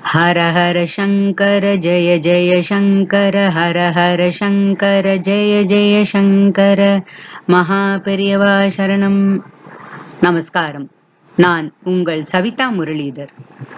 हर हर शङ्कर जय जय शङ्कर हर हर शङ्कर जय जय शङ्कर மகாபெரியவா சரணம் நமஸ்காரம் நான் உங்கள் சவிதா முரளிதர்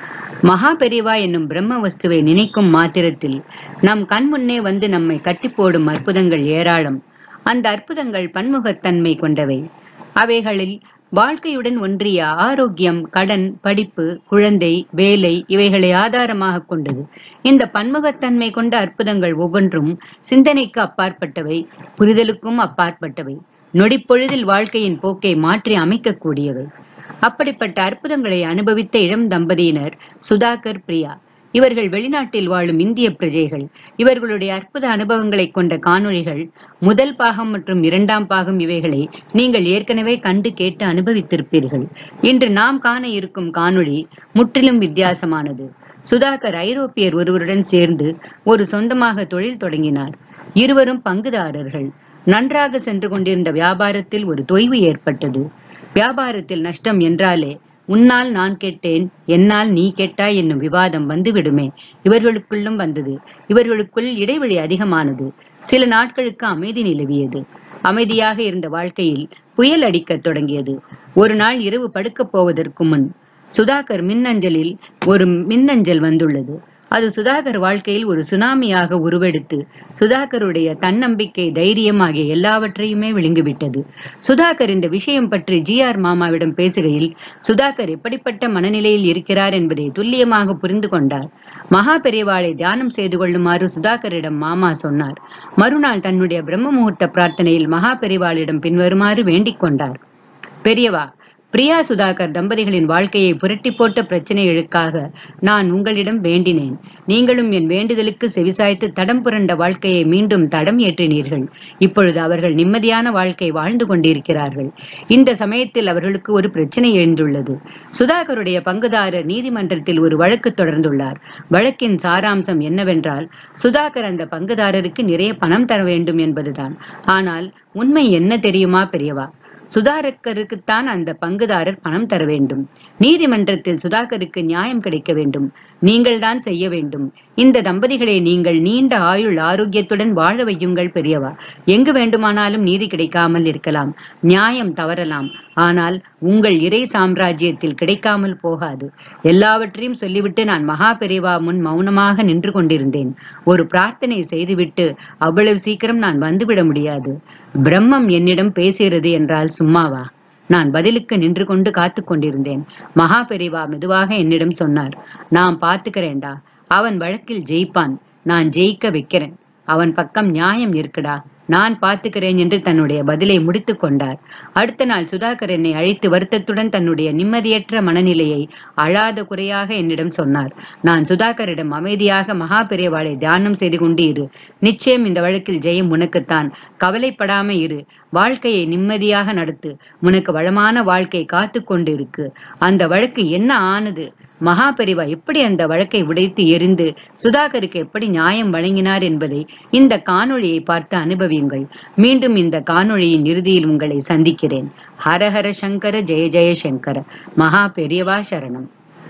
மகா பெரியவா என்னும் பிரம்ம வஸ்துவை நினைக்கும் மாத்திரத்தில் நம் கண் முன்னே வந்து நம்மை கட்டி போடும் அற்புதங்கள் ஏராளம் அந்த அற்புதங்கள் பன்முகத்தன்மை கொண்டவை அவைகளில் வாழ்க்கையுடன் ஒன்றிய ஆரோக்கியம் கடன் படிப்பு குழந்தை வேலை இவைகளை ஆதாரமாக கொண்டது இந்த பன்முகத்தன்மை கொண்ட அற்புதங்கள் ஒவ்வொன்றும் சிந்தனைக்கு அப்பாற்பட்டவை புரிதலுக்கும் அப்பாற்பட்டவை நொடிப்பொழுதில் வாழ்க்கையின் போக்கை மாற்றி அமைக்கக்கூடியவை அப்படிப்பட்ட அற்புதங்களை அனுபவித்த இளம் தம்பதியினர் சுதாகர் பிரியா இவர்கள் வெளிநாட்டில் வாழும் இந்திய பிரஜைகள் இவர்களுடைய அற்புத அனுபவங்களை கொண்ட காணொளிகள் முதல் பாகம் மற்றும் இரண்டாம் பாகம் இவைகளை நீங்கள் ஏற்கனவே கண்டு கேட்டு அனுபவித்திருப்பீர்கள் இன்று நாம் காண இருக்கும் காணொளி முற்றிலும் வித்தியாசமானது சுதாகர் ஐரோப்பியர் ஒருவருடன் சேர்ந்து ஒரு சொந்தமாக தொழில் தொடங்கினார் இருவரும் பங்குதாரர்கள் நன்றாக சென்று கொண்டிருந்த வியாபாரத்தில் ஒரு தொய்வு ஏற்பட்டது வியாபாரத்தில் நஷ்டம் என்றாலே உன்னால் நான் கேட்டேன் என்னால் நீ கேட்டாய் என்னும் விவாதம் வந்துவிடுமே இவர்களுக்குள்ளும் வந்தது இவர்களுக்குள் இடைவெளி அதிகமானது சில நாட்களுக்கு அமைதி நிலவியது அமைதியாக இருந்த வாழ்க்கையில் புயல் அடிக்கத் தொடங்கியது ஒரு நாள் இரவு படுக்கப் போவதற்கு முன் சுதாகர் மின்னஞ்சலில் ஒரு மின்னஞ்சல் வந்துள்ளது அது சுதாகர் வாழ்க்கையில் ஒரு சுனாமியாக உருவெடுத்து சுதாகருடைய தன்னம்பிக்கை தைரியம் ஆகிய எல்லாவற்றையுமே விழுங்கிவிட்டது சுதாகர் இந்த விஷயம் பற்றி ஜி ஆர் மாமாவிடம் பேசுகையில் சுதாகர் எப்படிப்பட்ட மனநிலையில் இருக்கிறார் என்பதை துல்லியமாக புரிந்து கொண்டார் மகா பெரியவாளை தியானம் செய்து கொள்ளுமாறு சுதாகரிடம் மாமா சொன்னார் மறுநாள் தன்னுடைய பிரம்ம முகூர்த்த பிரார்த்தனையில் மகா பெரியவாளிடம் பின்வருமாறு வேண்டிக் கொண்டார் பெரியவா பிரியா சுதாகர் தம்பதிகளின் வாழ்க்கையை புரட்டி போட்ட பிரச்சனைகளுக்காக நான் உங்களிடம் வேண்டினேன் நீங்களும் என் வேண்டுதலுக்கு செவிசாய்த்து தடம் புரண்ட வாழ்க்கையை மீண்டும் தடம் ஏற்றினீர்கள் இப்பொழுது அவர்கள் நிம்மதியான வாழ்க்கை வாழ்ந்து கொண்டிருக்கிறார்கள் இந்த சமயத்தில் அவர்களுக்கு ஒரு பிரச்சனை எழுந்துள்ளது சுதாகருடைய பங்குதாரர் நீதிமன்றத்தில் ஒரு வழக்கு தொடர்ந்துள்ளார் வழக்கின் சாராம்சம் என்னவென்றால் சுதாகர் அந்த பங்குதாரருக்கு நிறைய பணம் தர வேண்டும் என்பதுதான் ஆனால் உண்மை என்ன தெரியுமா பெரியவா சுதாகருக்குத்தான் அந்த பங்குதாரர் பணம் தர வேண்டும் நீதிமன்றத்தில் சுதாகருக்கு நியாயம் கிடைக்க வேண்டும் நீங்கள் தான் செய்ய வேண்டும் இந்த தம்பதிகளை நீங்கள் நீண்ட ஆயுள் ஆரோக்கியத்துடன் வாழ வையுங்கள் பெரியவா எங்கு வேண்டுமானாலும் நீதி கிடைக்காமல் இருக்கலாம் நியாயம் தவறலாம் ஆனால் உங்கள் இறை சாம்ராஜ்யத்தில் கிடைக்காமல் போகாது எல்லாவற்றையும் சொல்லிவிட்டு நான் மகா பெரியவா முன் மௌனமாக நின்று கொண்டிருந்தேன் ஒரு பிரார்த்தனை செய்துவிட்டு அவ்வளவு சீக்கிரம் நான் வந்துவிட முடியாது பிரம்மம் என்னிடம் பேசுகிறது என்றால் சும்மாவா நான் பதிலுக்கு நின்று கொண்டு காத்து கொண்டிருந்தேன் மகா பெரிவா மெதுவாக என்னிடம் சொன்னார் நான் பாத்துக்கிறேன்டா அவன் வழக்கில் ஜெயிப்பான் நான் ஜெயிக்க வைக்கிறேன் அவன் பக்கம் நியாயம் இருக்குடா நான் பார்த்துக்கிறேன் என்று தன்னுடைய பதிலை முடித்துக் கொண்டார் அடுத்த நாள் சுதாகர் என்னை அழைத்து வருத்தத்துடன் தன்னுடைய நிம்மதியற்ற மனநிலையை அழாத குறையாக என்னிடம் சொன்னார் நான் சுதாகரிடம் அமைதியாக மகா பெரியவாளை தியானம் செய்து கொண்டு இரு நிச்சயம் இந்த வழக்கில் ஜெயம் உனக்குத்தான் கவலைப்படாம இரு வாழ்க்கையை நிம்மதியாக நடத்து உனக்கு வளமான வாழ்க்கை காத்து கொண்டு இருக்கு அந்த வழக்கு என்ன ஆனது மகா பெரிவா எப்படி அந்த வழக்கை உடைத்து எரிந்து சுதாகருக்கு எப்படி நியாயம் வழங்கினார் என்பதை இந்த காணொளியை பார்த்து அனுபவியுங்கள் மீண்டும் இந்த காணொளியின் இறுதியில் உங்களை சந்திக்கிறேன் ஹரஹர சங்கர ஜெய ஜெய சங்கர மகா பெரியவா சரணம்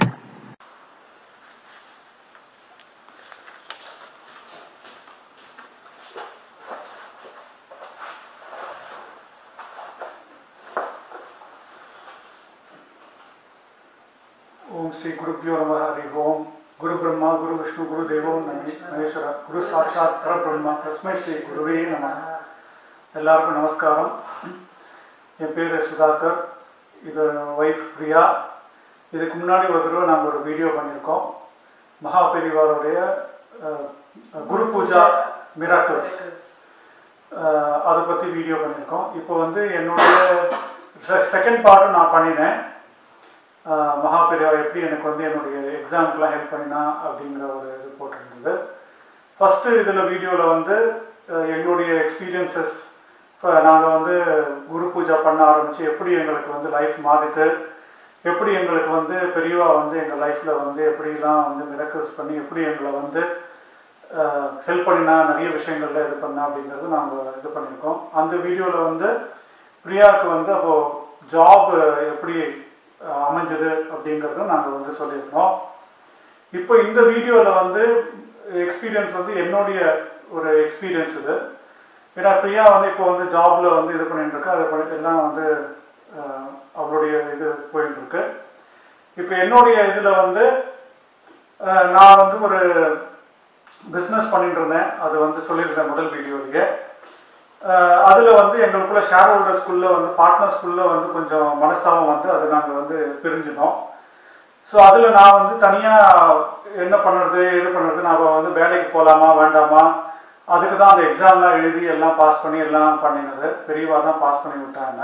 ओम श्री गुरुभ्यो नमः हरि ओम गुरु ब्रह्मा गुरु विष्णु गुरु देवो महेश्वर गुरु साक्षात परब्रह्मा தஸ்மை ஸ்ரீ குருவே நம எல்லாருக்கும் நமஸ்காரம் என் பேர் சுதாகர் இது ஒய்ஃப் பிரியா இதுக்கு முன்னாடி ஒரு தடவை நாங்கள் ஒரு வீடியோ பண்ணியிருக்கோம் மகா பெரிவாருடைய அஹ், குரு பூஜா மிராக்கிள்ஸ் அதை பற்றி வீடியோ பண்ணியிருக்கோம் இப்போ வந்து என்னுடைய செகண்ட் பார்ட்டும் நான் பண்ணினேன் ஆஹ் மகா பெரியவா எப்படி எனக்கு வந்து என்னுடைய எக்ஸாம்க்கெலாம் ஹெல்ப் பண்ணினா அப்படிங்கிற ஒரு இது போட்டிருந்தது ஃபஸ்ட்டு இதில் வீடியோவில் வந்து அஹ் எங்களுடைய எக்ஸ்பீரியன்சஸ் இப்போ நாங்கள் வந்து குரு பூஜா பண்ண ஆரம்பித்து எப்படி எங்களுக்கு வந்து லைஃப் மாறிட்டு எப்படி எங்களுக்கு வந்து பெரியவா வந்து எங்கள் லைஃப்பில் வந்து எப்படிலாம் வந்து மிரக்கல்ஸ் பண்ணி எப்படி எங்களை வந்து ஹெல்ப் பண்ணினா நிறைய விஷயங்கள்ல இது பண்ணா அப்படிங்கிறது நாங்கள் இது பண்ணியிருக்கோம் அந்த வீடியோவில் வந்து பிரியாவுக்கு வந்து அப்போது ஜாப் எப்படி அஹ், அமைஞ்சது அப்படிங்கிறதும் நாங்கள் வந்து சொல்லியிருந்தோம் இப்போ இந்த வீடியோவில் வந்து எக்ஸ்பீரியன்ஸ் வந்து என்னுடைய ஒரு எக்ஸ்பீரியன்ஸ் இது ஏன்னா பிரியா வந்து இப்போ வந்து ஜாப்ல வந்து இது பண்ணிட்டு இருக்கு அதை பண்ணி எல்லாம் வந்து அஹ், அவளுடைய இது போயிட்டு இருக்கு இப்போ என்னுடைய இதில் வந்து அஹ், நான் வந்து ஒரு பிஸ்னஸ் பண்ணிட்டு இருந்தேன் அது வந்து சொல்லியிருந்தேன் முதல் வீடியோலயே அஹ், அதுல வந்து எங்களுக்குள்ள ஷேர் ஹோல்டர்ஸ்குள்ள வந்து பார்ட்னர்ஸ்குள்ள வந்து கொஞ்சம் மனஸ்தாபம் வந்து அது நாங்கள் வந்து பிரிஞ்சினோம் ஸோ அதில் நான் வந்து தனியாக என்ன பண்ணுறது இது பண்ணுறது நான் வந்து வேலைக்கு போகலாமா வேண்டாமா அதுக்கு தான் அந்த எக்ஸாம்லாம் எழுதி எல்லாம் பாஸ் பண்ணி எல்லாம் பண்ணினது பெரியவா தான் பாஸ் பண்ணி விட்டாங்க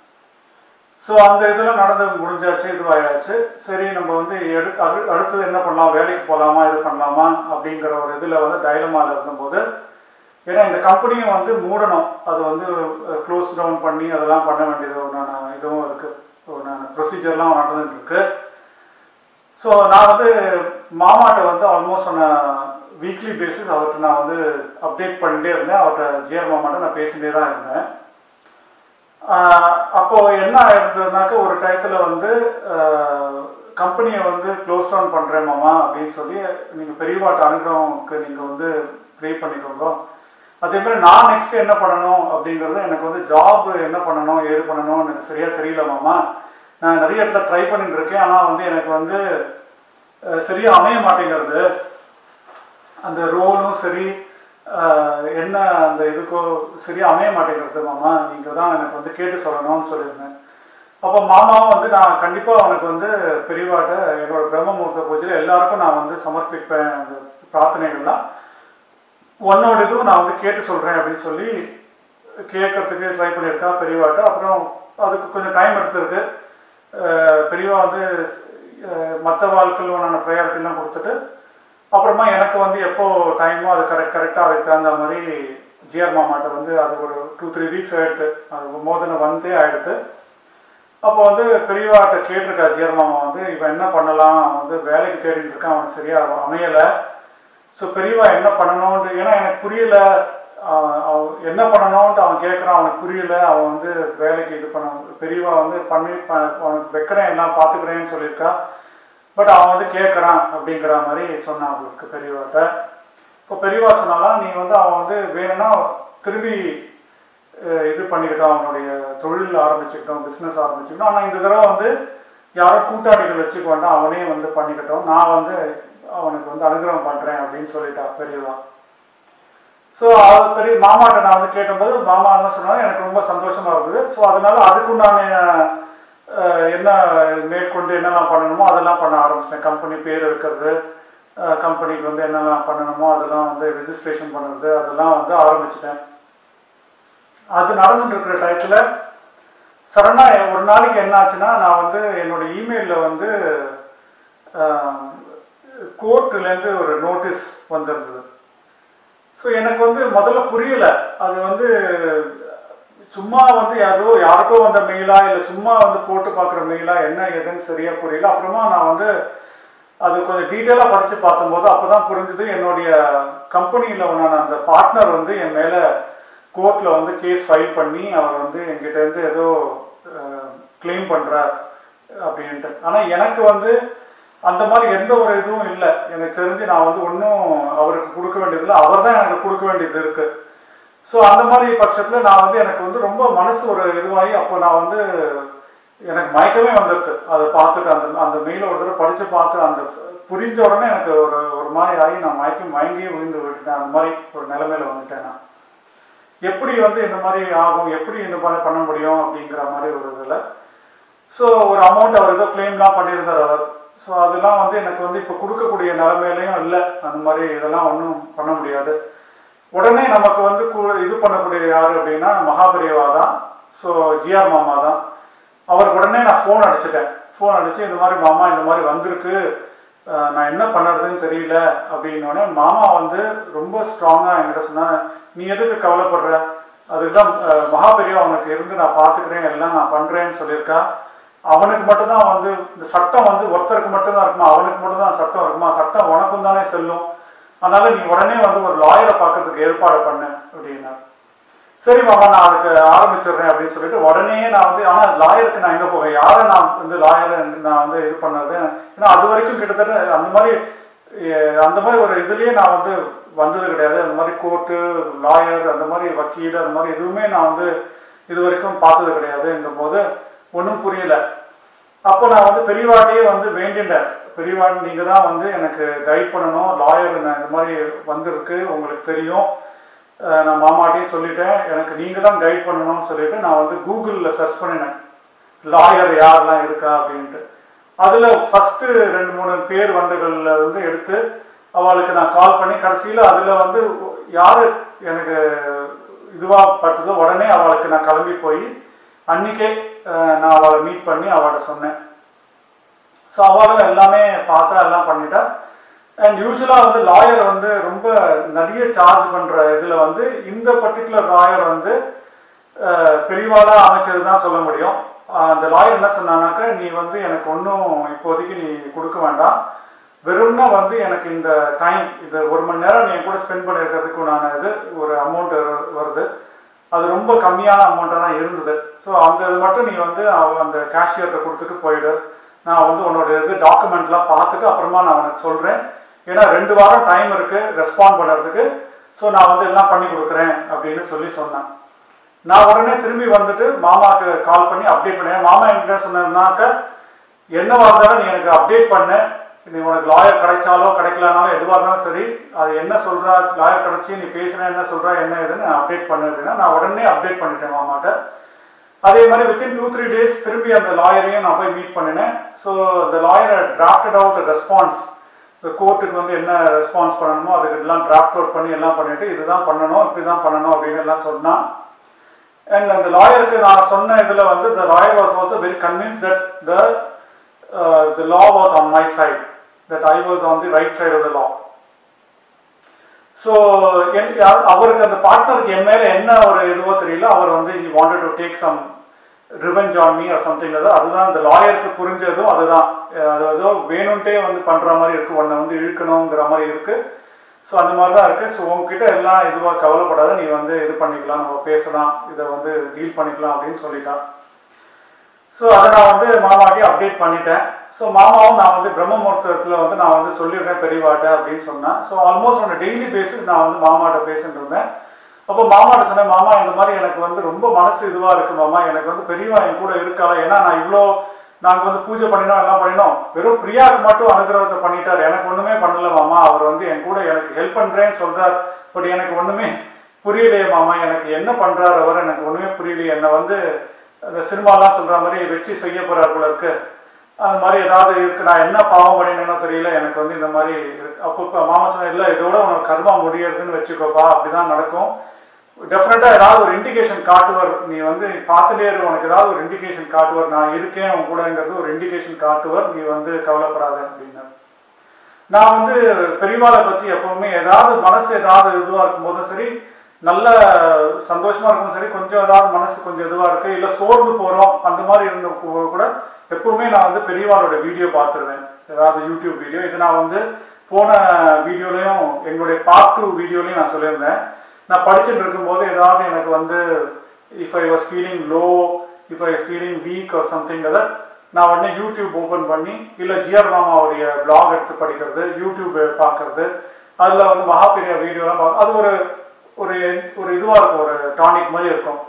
ஸோ அந்த இதெல்லாம் நடந்து முடிஞ்சாச்சு இதுவாயாச்சு சரி நம்ம வந்து எடு அடு- அடுத்தது என்ன பண்ணலாம் வேலைக்கு போகலாமா இது பண்ணலாமா அப்படிங்கிற ஒரு இதில் வந்து டைலமாவில் இருந்தபோது ஏன்னா இந்த கம்பெனியும் வந்து மூடணும் அது வந்து க்ளோஸ் டவுன் பண்ணி அதெல்லாம் பண்ண வேண்டியது ஒன்றான இதுவும் இருக்குது ஒன்றான ப்ரொசீஜர்லாம் நடந்துட்டு இருக்கு ஸோ நான் வந்து மாமாட்ட வந்து ஆல்மோஸ்ட் நான் வீக்லி பேசிஸ் அவர்கிட்ட நான் வந்து அப்டேட் பண்ணிட்டே இருந்தேன் அவர்கிட்ட ஜிஆர் மாமாட்ட நான் பேசிட்டே தான் இருந்தேன் ஆஹ் அப்போ என்ன ஆயிருந்ததுனாக்க ஒரு டயத்துல வந்து கம்பெனியை வந்து க்ளோஸ் டவுன் பண்றேன் மாமா அப்படின்னு சொல்லி நீங்க பெரியவாட்ட அனுகிரகம்க்கு நீங்க வந்து ப்ரே பண்ணிக்கோங்க அதே மாதிரி நான் நெக்ஸ்ட் என்ன பண்ணணும் அப்படிங்கிறது எனக்கு வந்து ஜாப் என்ன பண்ணணும் ஏது பண்ணணும் எனக்கு சரியா தெரியல மாமா நான் நிறைய இடத்துல ட்ரை பண்ணிட்டு இருக்கேன் ஆனா வந்து எனக்கு வந்து அஹ், சரியா அமைய மாட்டேங்கிறது அந்த ரோலும் சரி ஆஹ், என்ன அந்த இதுக்கோ சரியா அமைய மாட்டேங்கிறது மாமா நீங்க தான் எனக்கு வந்து கேட்டு சொல்லணும்னு சொல்லியிருந்தேன் அப்போ மாமாவும் வந்து நான் கண்டிப்பா அவனுக்கு வந்து பெரியவாட்ட என்னோட பிரம்ம முகூர்த்த பூஜையில் எல்லாருக்கும் நான் வந்து சமர்ப்பிப்பேன் அந்த பிரார்த்தனைகள்லாம் உன்னோட இதுவும் நான் வந்து கேட்டு சொல்றேன் அப்படின்னு சொல்லி கேட்கறதுக்கு ட்ரை பண்ணியிருக்கா பெரியவாட்ட அப்புறம் அதுக்கு கொஞ்சம் டைம் எடுத்திருக்கு அஹ் பெரியவா வந்து மற்ற வாழ்க்கையில் உண்டான ப்ரேயர்க்கெல்லாம் கொடுத்துட்டு அப்புறமா எனக்கு வந்து எப்போ டைமோ அது கரெக்ட் கரெக்டாக அதுக்கு தகுந்த மாதிரி ஜிஆர் மாமாட்ட வந்து அது ஒரு டூ த்ரீ வீக்ஸ் ஆயிடுத்து அது மோதனை வந்தே ஆயிடுத்து அப்போ வந்து பெரியவாட்ட கேட்டிருக்கா ஜிஆர் மாமா வந்து இவன் என்ன பண்ணலாம் அவன் வந்து வேலைக்கு தேடிட்டு இருக்கான் அவனுக்கு சரியா அமையலை ஸோ பெரியவா என்ன பண்ணணும்னு ஏன்னா எனக்கு புரியல ஆஹ் அவன் என்ன பண்ணணும்ட்டு அவன் கேட்குறான் அவனுக்கு புரியல அவன் வந்து வேலைக்கு இது பண்ண பெரியவா வந்து பண்ணி ப- அவனுக்கு வைக்கிறேன் எல்லாம் பார்த்துக்கிறேன்னு சொல்லியிருக்கா பட் அவன் வந்து கேட்குறான் அப்படிங்கிற மாதிரி சொன்னான் அவளுக்கு பெரியவாட்ட இப்போ பெரியவா சொன்னாலாம் நீ வந்து அவன் வந்து வேணும்னா திரும்பி அஹ், இது பண்ணிக்கிட்டோம் அவனுடைய தொழில் ஆரம்பிச்சுக்கிட்டோம் பிஸ்னஸ் ஆரம்பிச்சுக்கிட்டோம் ஆனால் இந்த தடவை வந்து யாரோ கூட்டாளிகள் வச்சுக்க வேண்டாம் அவனே வந்து பண்ணிக்கிட்டோம் நான் வந்து அவனுக்கு வந்து அனுகிரகம் பண்றேன் அப்படின்னு சொல்லிட்டா பெரியவா ஸோ அவர் பெரிய மாமாட்ட நான் வந்து கேட்டபோது மாமா என்ன சொன்னாலும் எனக்கு ரொம்ப சந்தோஷமா இருந்தது ஸோ அதனால அதுக்குண்டான அஹ், என்ன மேற்கொண்டு என்னெல்லாம் பண்ணணுமோ அதெல்லாம் பண்ண ஆரம்பிச்சிட்டேன் கம்பெனி பேர் இருக்கிறது கம்பெனிக்கு வந்து என்னெல்லாம் பண்ணணுமோ அதெல்லாம் வந்து ரெஜிஸ்ட்ரேஷன் பண்ணுறது அதெல்லாம் வந்து ஆரம்பிச்சிட்டேன் அது நடந்துட்டு இருக்கிற டயத்துல சடனா ஒரு நாளைக்கு என்ன ஆச்சுன்னா நான் வந்து என்னோட இமெயில்ல வந்து கோர்ட்லேருந்து ஒரு நோட்டீஸ் வந்திருந்தது ஸோ எனக்கு வந்து முதல்ல புரியல அது வந்து சும்மா வந்து ஏதோ யாருக்கோ வந்த மெயிலா இல்லை சும்மா வந்து போட்டு பார்க்குற மெயிலா என்ன ஏதுன்னு சரியா புரியல அப்புறமா நான் வந்து அது கொஞ்சம் டீட்டெயிலாக படித்து பார்த்தம்போது அப்போ தான் புரிஞ்சுது என்னுடைய கம்பெனியில் உண்டான அந்த பார்ட்னர் வந்து என் மேலே கோர்ட்டில் வந்து கேஸ் ஃபைல் பண்ணி அவர் வந்து என்கிட்ட இருந்து ஏதோ க்ளைம் பண்ணுறார் அப்படின்ட்டு ஆனால் எனக்கு வந்து அந்த மாதிரி எந்த ஒரு இதுவும் இல்லை எனக்கு தெரிஞ்சு நான் வந்து ஒன்றும் அவருக்கு கொடுக்க வேண்டியதில்லை அவர் தான் எனக்கு கொடுக்க வேண்டியது இருக்கு ஸோ அந்த மாதிரி பட்சத்தில் நான் வந்து எனக்கு வந்து ரொம்ப மனசு ஒரு இதுவாகி அப்போ நான் வந்து எனக்கு மயக்கமே வந்திருக்கு அதை பார்த்துட்டு அந்த அந்த மெயில ஒரு தடவை படித்து பார்த்து அந்த புரிஞ்ச உடனே எனக்கு ஒரு ஒரு மாதிரி ஆகி நான் மயக்கம் மயங்கியே விழுந்து விட்டுட்டேன் அந்த மாதிரி ஒரு நிலைமையில வந்துட்டேன் நான் எப்படி வந்து இந்த மாதிரி ஆகும் எப்படி இந்த மாதிரி பண்ண முடியும் அப்படிங்கிற மாதிரி ஒரு இதில் ஸோ ஒரு அமௌண்ட் அவர் ஏதோ கிளைம்லாம் பண்ணியிருந்தார் அவர் ஸோ அதெல்லாம் வந்து எனக்கு வந்து இப்போ கொடுக்கக்கூடிய நிலைமையிலையும் இல்லை அந்த மாதிரி இதெல்லாம் ஒன்றும் பண்ண முடியாது உடனே நமக்கு வந்து கு- இது பண்ணக்கூடிய யார் அப்படின்னா மகாபெரியவா தான் ஸோ ஜிஆர் மாமா தான் அவருக்கு உடனே நான் ஃபோன் அடிச்சிட்டேன் ஃபோன் அடிச்சு இந்த மாதிரி மாமா இந்த மாதிரி வந்திருக்கு அஹ் நான் என்ன பண்ணுறதுன்னு தெரியல அப்படின்னோடனே மாமா வந்து ரொம்ப ஸ்ட்ராங்காக என்கிட்ட சொன்னாங்க நீ எதுக்கு கவலைப்படுற அதுதான் அஹ், மகாபெரியவா அவனுக்கு இருந்து நான் பார்த்துக்கிறேன் எல்லாம் நான் பண்ணுறேன்னு சொல்லியிருக்கா அவனுக்கு மட்டும்தான் வந்து இந்த சட்டம் வந்து ஒருத்தருக்கு மட்டும்தான் இருக்குமா அவனுக்கு மட்டும்தான் சட்டம் இருக்குமா சட்டம் உனக்கும் தானே செல்லும் அதனால நீ உடனே வந்து ஒரு லாயரை பார்க்கறதுக்கு ஏற்பாடு பண்ணு அப்படின்னா சரி மாமா நான் அதுக்கு ஆரம்பிச்சிடுறேன் அப்படின்னு சொல்லிட்டு உடனே நான் வந்து ஆனா லாயருக்கு நான் எங்க போவேன் யாரை நான் வந்து லாயரை நான் வந்து இது பண்ணது ஏன்னா அது வரைக்கும் கிட்டத்தட்ட அந்த மாதிரி எ- அந்த மாதிரி ஒரு இதுலயே நான் வந்து வந்தது கிடையாது அந்த மாதிரி கோர்ட்டு லாயர் அந்த மாதிரி வக்கீல் அந்த மாதிரி எதுவுமே நான் வந்து இது வரைக்கும் பார்த்தது கிடையாதுங்கும் போது ஒன்றும் புரியல அப்போ நான் வந்து பெரியவாட்டையே வந்து வேண்டிட்டேன் பெரியவாட் நீங்க தான் வந்து எனக்கு கைட் பண்ணணும் லாயர் நான் இந்த மாதிரி வந்திருக்கு உங்களுக்கு தெரியும் அஹ் நான் மாமாட்டையும் சொல்லிட்டேன் எனக்கு நீங்க தான் கைட் பண்ணணும்னு சொல்லிட்டு நான் வந்து கூகுளில் சர்ச் பண்ணினேன் லாயர் யாரெல்லாம் இருக்கா அப்படின்ட்டு அதுல ஃபர்ஸ்ட் ரெண்டு மூணு பேர் வந்தகள்ல வந்து எடுத்து அவளுக்கு நான் கால் பண்ணி கடைசியில அதுல வந்து யாரு எனக்கு இதுவா பட்டதோ உடனே அவளுக்கு நான் கிளம்பி போய் அன்னைக்கே அஹ், நான் அவளை மீட் பண்ணி அவள்கிட்ட சொன்னேன் ஸோ அவளும் எல்லாமே பார்த்தா எல்லாம் பண்ணிட்டா அண்ட் யூஸ்வலாக வந்து லாயர் வந்து ரொம்ப நிறைய சார்ஜ் பண்ற இதுல வந்து இந்த பர்டிகுலர் லாயர் வந்து அஹ், பெரியவாளா அமைச்சது தான் சொல்ல முடியும் அஹ், அந்த லாயர் என்ன சொன்னானாக்க நீ வந்து எனக்கு ஒன்றும் இப்போதைக்கு நீ கொடுக்க வேண்டாம் வெறும்னா வந்து எனக்கு இந்த டைம் இது ஒரு மணி நேரம் நீ என் கூட ஸ்பெண்ட் பண்ணிருக்கிறதுக்கு நான் இது ஒரு அமௌண்ட் வருது அது ரொம்ப கம்மியான அமௌண்ட்டாக தான் இருந்தது ஸோ அந்த இது மட்டும் நீ வந்து அவ அந்த கேஷியர்கிட்ட கொடுத்துட்டு போயிடு நான் வந்து உன்னோட இது டாக்குமெண்ட்லாம் பார்த்துட்டு அப்புறமா நான் உனக்கு சொல்கிறேன் ஏன்னா ரெண்டு வாரம் டைம் இருக்கு ரெஸ்பாண்ட் பண்ணுறதுக்கு ஸோ நான் வந்து எல்லாம் பண்ணி கொடுக்குறேன் அப்படின்னு சொல்லி சொன்னேன் நான் உடனே திரும்பி வந்துட்டு மாமாவுக்கு கால் பண்ணி அப்டேட் பண்ணேன் மாமா என்கிட்ட சொன்னதுனாக்க என்னவா இருந்தாலும் நீ எனக்கு அப்டேட் பண்ணு நீ உனக்கு லாயர் கிடைச்சாலோ கிடைக்கலனாலும் எதுவாக இருந்தாலும் சரி அது என்ன சொல்றா லாயர் கிடைச்சி நீ பேசுன என்ன சொல்றா என்ன ஏதுன்னு அப்டேட் பண்ணு அப்படின்னா நான் உடனே அப்டேட் பண்ணிட்டேன் மாமாட்ட அதே மாதிரி வித்தின் டூ த்ரீ டேஸ் திரும்பி அந்த லாயரையும் நான் போய் மீட் பண்ணினேன் ஸோ அந்த லாயரை டிராஃப்டட் அவுட் ரெஸ்பான்ஸ் இந்த கோர்ட்டுக்கு வந்து என்ன ரெஸ்பான்ஸ் பண்ணணுமோ அதுக்கு எல்லாம் டிராஃப்ட் அவுட் பண்ணி எல்லாம் பண்ணிட்டு இதுதான் பண்ணணும் இப்படி தான் பண்ணணும் அப்படின்னு எல்லாம் சொன்னான் அண்ட் அந்த லாயருக்கு நான் சொன்ன இதுல வந்து the lawyer was also very convinced that the uh, the law was on my side that I was on the right side of the law so அவருக்கு அந்த பார்ட்னருக்கு என் மேல என்ன ஒரு இதுவோ தெரியல அவர் வந்து he wanted to take some revenge on me or something அதுதான் அந்த லாயருக்கு புரிஞ்சதும் அதுதான் அஹ் அது ஏதோ வேணும்ட்டே வந்து பண்ற மாதிரி இருக்கு உன்னை வந்து இழுக்கணுங்கிற மாதிரி இருக்கு ஸோ அந்த மாதிரி தான் இருக்கு ஸோ உங்ககிட்ட எல்லாம் இதுவாக கவலைப்படாத நீ வந்து இது பண்ணிக்கலாம் நம்ம பேசலாம் இதை வந்து டீல் பண்ணிக்கலாம் அப்படின்னு சொல்லிட்டான் ஸோ அதை நான் வந்து மாமாட்டி அப்டேட் பண்ணிட்டேன் ஸோ மாமாவும் நான் வந்து பிரம்ம முகூர்த்தத்தில் வந்து நான் வந்து சொல்லிடுறேன் பெரியவாட்ட அப்படின்னு சொன்னேன் so almost on a daily basis நான் வந்து மாமாட்ட பேசிட்டு இருந்தேன் அப்போ மாமாட்ட சொன்னேன் மாமா இந்த மாதிரி எனக்கு வந்து ரொம்ப மனசு இதுவாக இருக்கு மாமா எனக்கு வந்து பெரியவா என் கூட இருக்காளா ஏன்னா நான் இவ்வளோ நாங்கள் வந்து பூஜை பண்ணினோம் எல்லாம் பண்ணினோம் வெறும் பிரியாவுக்கு மட்டும் அனுகிரகத்தை பண்ணிட்டார் எனக்கு ஒன்றுமே பண்ணல மாமா அவர் வந்து என் கூட எனக்கு ஹெல்ப் பண்ணுறேன்னு சொல்றார் பட் எனக்கு ஒன்றுமே புரியலையே மாமா எனக்கு என்ன பண்றாரு அவர் எனக்கு ஒன்றுமே புரியலையே என்னை வந்து அந்த சினிமாலாம் சொல்ற மாதிரி வெற்றி செய்ய போறார் போல இருக்கு அந்த மாதிரி ஏதாவது இருக்கு நான் என்ன பாவம் பண்ணினேனோ தெரியல எனக்கு வந்து இந்த மாதிரி இருக்கு. அப்போ இப்போ மாமா சொன்ன இல்லை இதோட உனக்கு கர்மா முடியறதுன்னு வச்சுக்கோப்பா அப்படிதான் நடக்கும் டெஃபினட்டா ஏதாவது ஒரு இண்டிகேஷன் காட்டுவர் நீ வந்து பார்த்துட்டே இரு உனக்கு ஏதாவது ஒரு இண்டிகேஷன் காட்டுவர் நான் இருக்கேன் உன் கூடங்கிறது ஒரு இண்டிகேஷன் காட்டுவர் நீ வந்து கவலைப்படாத அப்படின்னு நான் வந்து பெரியவாளை பத்தி எப்பவுமே ஏதாவது மனசு ஏதாவது இதுவா இருக்கும்போதும் சரி நல்ல சந்தோஷமா இருக்கும் சரி கொஞ்சம் ஏதாவது மனசு கொஞ்சம் இதுவா இருக்கு இல்ல சோர்ந்து போறோம் அந்த மாதிரி இருந்த கு- கூட எப்பவுமே நான் வந்து பெரியவாளோட வீடியோ பார்த்துருவேன் ஏதாவது யூடியூப் வீடியோ இது நான் வந்து போன வீடியோலையும் எங்களுடைய பார்ட் டூ வீடியோலையும் நான் சொல்லியிருந்தேன் நான் படிச்சுட்டு இருக்கும்போது ஏதாவது எனக்கு வந்து if I was feeling low if I feeling weak or something other நான் உடனே யூடியூப் ஓபன் பண்ணி இல்ல ஜிஆர் மாமாவுடைய பிளாக் எடுத்து படிக்கிறது யூடியூப் பார்க்கறது அதுல வந்து மகாபெரிய வீடியோலாம் பார்க்க அது ஒரு ஒரு ஒரு இதுவா இருக்கும் ஒரு டானிக் மாதிரி இருக்கும்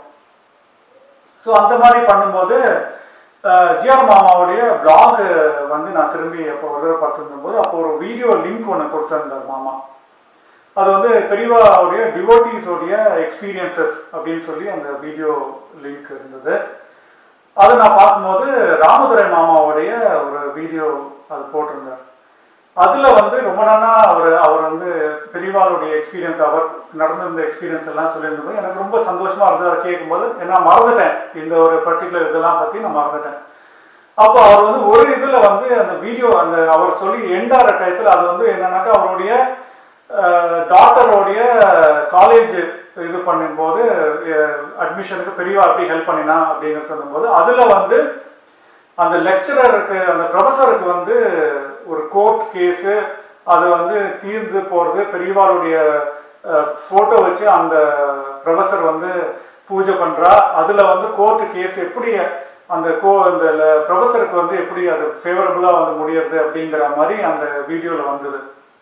ஸோ அந்த மாதிரி பண்ணும்போது ஜிஆர் மாமாவுடைய பிளாக் வந்து நான் திரும்பி அப்போ ஒரு தடவை பார்த்துருந்தும் போது அப்போ ஒரு வீடியோ லிங்க் ஒன்று கொடுத்துருந்தார் மாமா அது வந்து பெரியவாவுடைய டிவோட்டீஸோடைய எக்ஸ்பீரியன்சஸ் அப்படின்னு சொல்லி அந்த வீடியோ லிங்க் இருந்தது அதை நான் பார்க்கும்போது ராமதுரை மாமாவுடைய ஒரு வீடியோ அது போட்டிருந்தார் அதுல வந்து ரொம்ப நாளா அவர் அவர் வந்து பெரியவாளுடைய எக்ஸ்பீரியன்ஸ் அவர் நடந்திருந்த எக்ஸ்பீரியன்ஸ் எல்லாம் சொல்லியிருந்தது எனக்கு ரொம்ப சந்தோஷமா இருந்தது அதை கேட்கும்போது நான் மறந்துட்டேன் இந்த ஒரு பர்டிகுலர் இதெல்லாம் பத்தி நான் மறந்துட்டேன் அப்போ அவர் வந்து ஒரு இதுல வந்து அந்த வீடியோ அந்த அவர் சொல்லி எண்டார டயத்துல அது வந்து என்னன்னாக்கா அவருடைய டாக்டரோடைய காலேஜ் இது பண்ணும்போது அட்மிஷனுக்கு பெரியவா எப்படி ஹெல்ப் பண்ணினா அப்படின்னு சொல்லும்போது அதுல வந்து அந்த லெக்சரருக்கு அந்த ப்ரொஃபஸருக்கு வந்து ஒரு கோர்ட் கேஸு அது வந்து தீர்ந்து போறது பெரியவாளுடைய போட்டோ வச்சு அந்த ப்ரொஃபஸர் வந்து பூஜை பண்றா அதுல வந்து கோர்ட் கேஸ் எப்படி அந்த கோ அந்த ப்ரொஃபஸருக்கு வந்து எப்படி அது ஃபேவரபுளா வந்து முடியறது அப்படிங்கிற மாதிரி அந்த வீடியோல வந்தது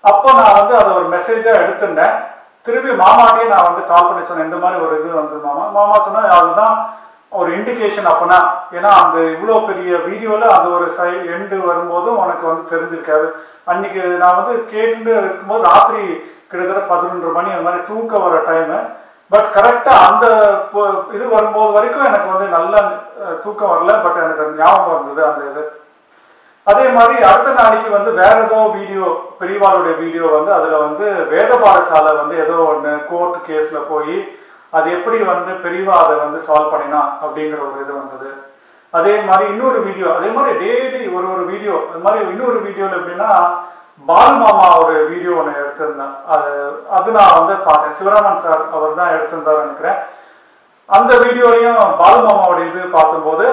அப்போ நான் வந்து அதை ஒரு மெசேஜாக எடுத்துட்டேன் திருப்பி மாமாட்டையே நான் வந்து கால் பண்ணி சொன்னேன் இந்த மாதிரி ஒரு இது வந்து மாமா மாமா சொன்னா அதுதான் ஒரு இண்டிகேஷன் அப்பனா ஏன்னா அந்த இவ்வளோ பெரிய வீடியோவில் அந்த ஒரு சை எண்டு வரும்போதும் உனக்கு வந்து தெரிஞ்சிருக்காது அன்னைக்கு நான் வந்து கேட்டுட்டு இருக்கும்போது ராத்திரி கிட்டத்தட்ட பதினொன்று மணி அந்த மாதிரி தூக்க வர டைமு பட் கரெக்டாக அந்த பொ- இது வரும்போது வரைக்கும் எனக்கு வந்து நல்ல அஹ், தூக்கம் வரல பட் எனக்கு அது ஞாபகம் வந்தது அந்த இது அதே மாதிரி அடுத்த நாளைக்கு வந்து வேற ஏதோ வீடியோ பெரியவாளுடைய வீடியோ வந்து அதுல வந்து வேத பாடசாலை வந்து ஏதோ ஒன்று கோர்ட் கேஸ்ல போய் அது எப்படி வந்து பெரியவா அதை வந்து சால்வ் பண்ணினா அப்படிங்கிற ஒரு இது வந்தது அதே மாதிரி இன்னொரு வீடியோ அதே மாதிரி டெய்லி ஒரு ஒரு வீடியோ அது மாதிரி இன்னொரு வீடியோல எப்படின்னா பால் மாமாவோட வீடியோ ஒன்று எடுத்திருந்தேன் அது அது நான் வந்து பார்த்தேன் சிவராமன் சார் அவர் தான் எடுத்திருந்தார் நினைக்கிறேன் அந்த வீடியோலையும் பால் மாமாவோட இது பார்க்கும்போது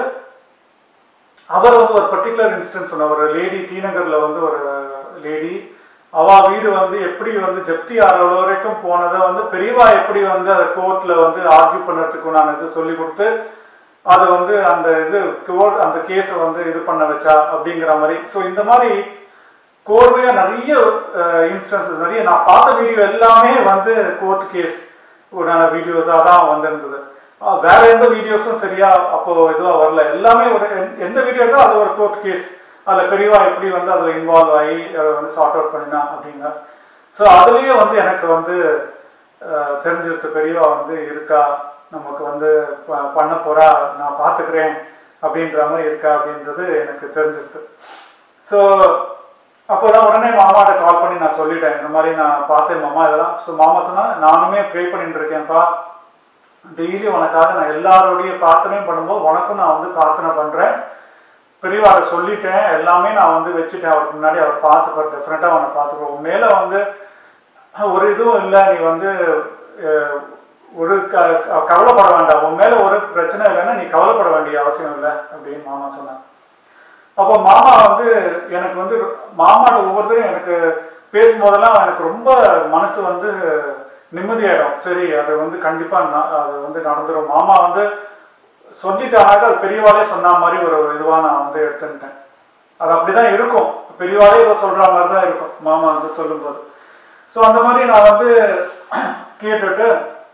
அவர் வந்து ஒரு பர்டிகுலர் இன்ஸ்டன்ஸ் சொன்ன ஒரு லேடி டி நகர்ல வந்து ஒரு லேடி அவ வீடு வந்து எப்படி வந்து ஜப்தி ஆகிற வரைக்கும் போனதை வந்து பெரியவா எப்படி வந்து அதை கோர்ட்ல வந்து ஆர்கியூ பண்ணுறதுக்கு நான் இது சொல்லி கொடுத்து அதை வந்து அந்த இது கோர்ட் அந்த கேஸை வந்து இது பண்ண வச்சா அப்படிங்கிற மாதிரி ஸோ இந்த மாதிரி கோர்வையா நிறைய இன்ஸ்டன்சஸ் நிறைய நான் பார்த்த வீடியோ எல்லாமே வந்து கோர்ட் கேஸ் உடான வீடியோஸாக தான் வந்திருந்தது அஹ் வேற எந்த வீடியோஸும் சரியா அப்போ இதுவாக வரல எல்லாமே ஒரு எந்த- எந்த வீடியோ இருக்கோ அது ஒரு கோர்ட் கேஸ் அதில் பெரியவா எப்படி வந்து அதில் இன்வால்வ் ஆகி அதை வந்து சார்ட் அவுட் பண்ணினா அப்படிங்க ஸோ அதுலேயே வந்து எனக்கு வந்து அஹ், தெரிஞ்சிருத்து பெரியவா வந்து இருக்கா நமக்கு வந்து ப- பண்ண போறா நான் பார்த்துக்கிறேன் அப்படின்ற மாதிரி இருக்கா அப்படின்றது எனக்கு தெரிஞ்சிருது ஸோ அப்போதான் உடனே மாமாட்ட கால் பண்ணி நான் சொல்லிட்டேன் இந்த மாதிரி நான் பார்த்தேன் மாமா இதெல்லாம் ஸோ மாமா சொன்னா நானுமே ப்ரே பண்ணிட்டு இருக்கேன்ப்பா டெய்லி உனக்காக நான் எல்லாருடைய பிரார்த்தனையும் பண்ணும்போது உனக்கும் நான் வந்து பிரார்த்தனை பண்றேன் பெரியவாரை சொல்லிட்டேன் எல்லாமே நான் வந்து வச்சுட்டேன் அவருக்கு முன்னாடி அவர் பார்த்துப்பார் டெஃபினட்டாக அவனை பார்த்துப்போம் உன் மேல வந்து ஒரு இதுவும் இல்லை நீ வந்து அஹ், ஒரு க க- கவலைப்பட வேண்டாம் உன் மேல ஒரு பிரச்சனை இல்லைன்னா நீ கவலைப்பட வேண்டிய அவசியம் இல்லை அப்படின்னு மாமா சொன்னான் அப்போ மாமா வந்து எனக்கு வந்து மாமாட்ட ஒவ்வொருத்தரும் எனக்கு பேசும்போதெல்லாம் எனக்கு ரொம்ப மனசு வந்து நிம்மதியாயிடும் சரி அது வந்து கண்டிப்பா ந- அது வந்து நடந்துரும் மாமா வந்து சொல்லிட்டானாக்க அது பெரியவாளே சொன்ன மாதிரி ஒரு இதுவா நான் வந்து எடுத்துக்கிட்டேன் அது அப்படிதான் இருக்கும் பெரியவாளே ஏதோ சொல்ற மாதிரி தான் இருக்கும் மாமா வந்து சொல்லும்போது ஸோ அந்த மாதிரி நான் வந்து கேட்டுட்டு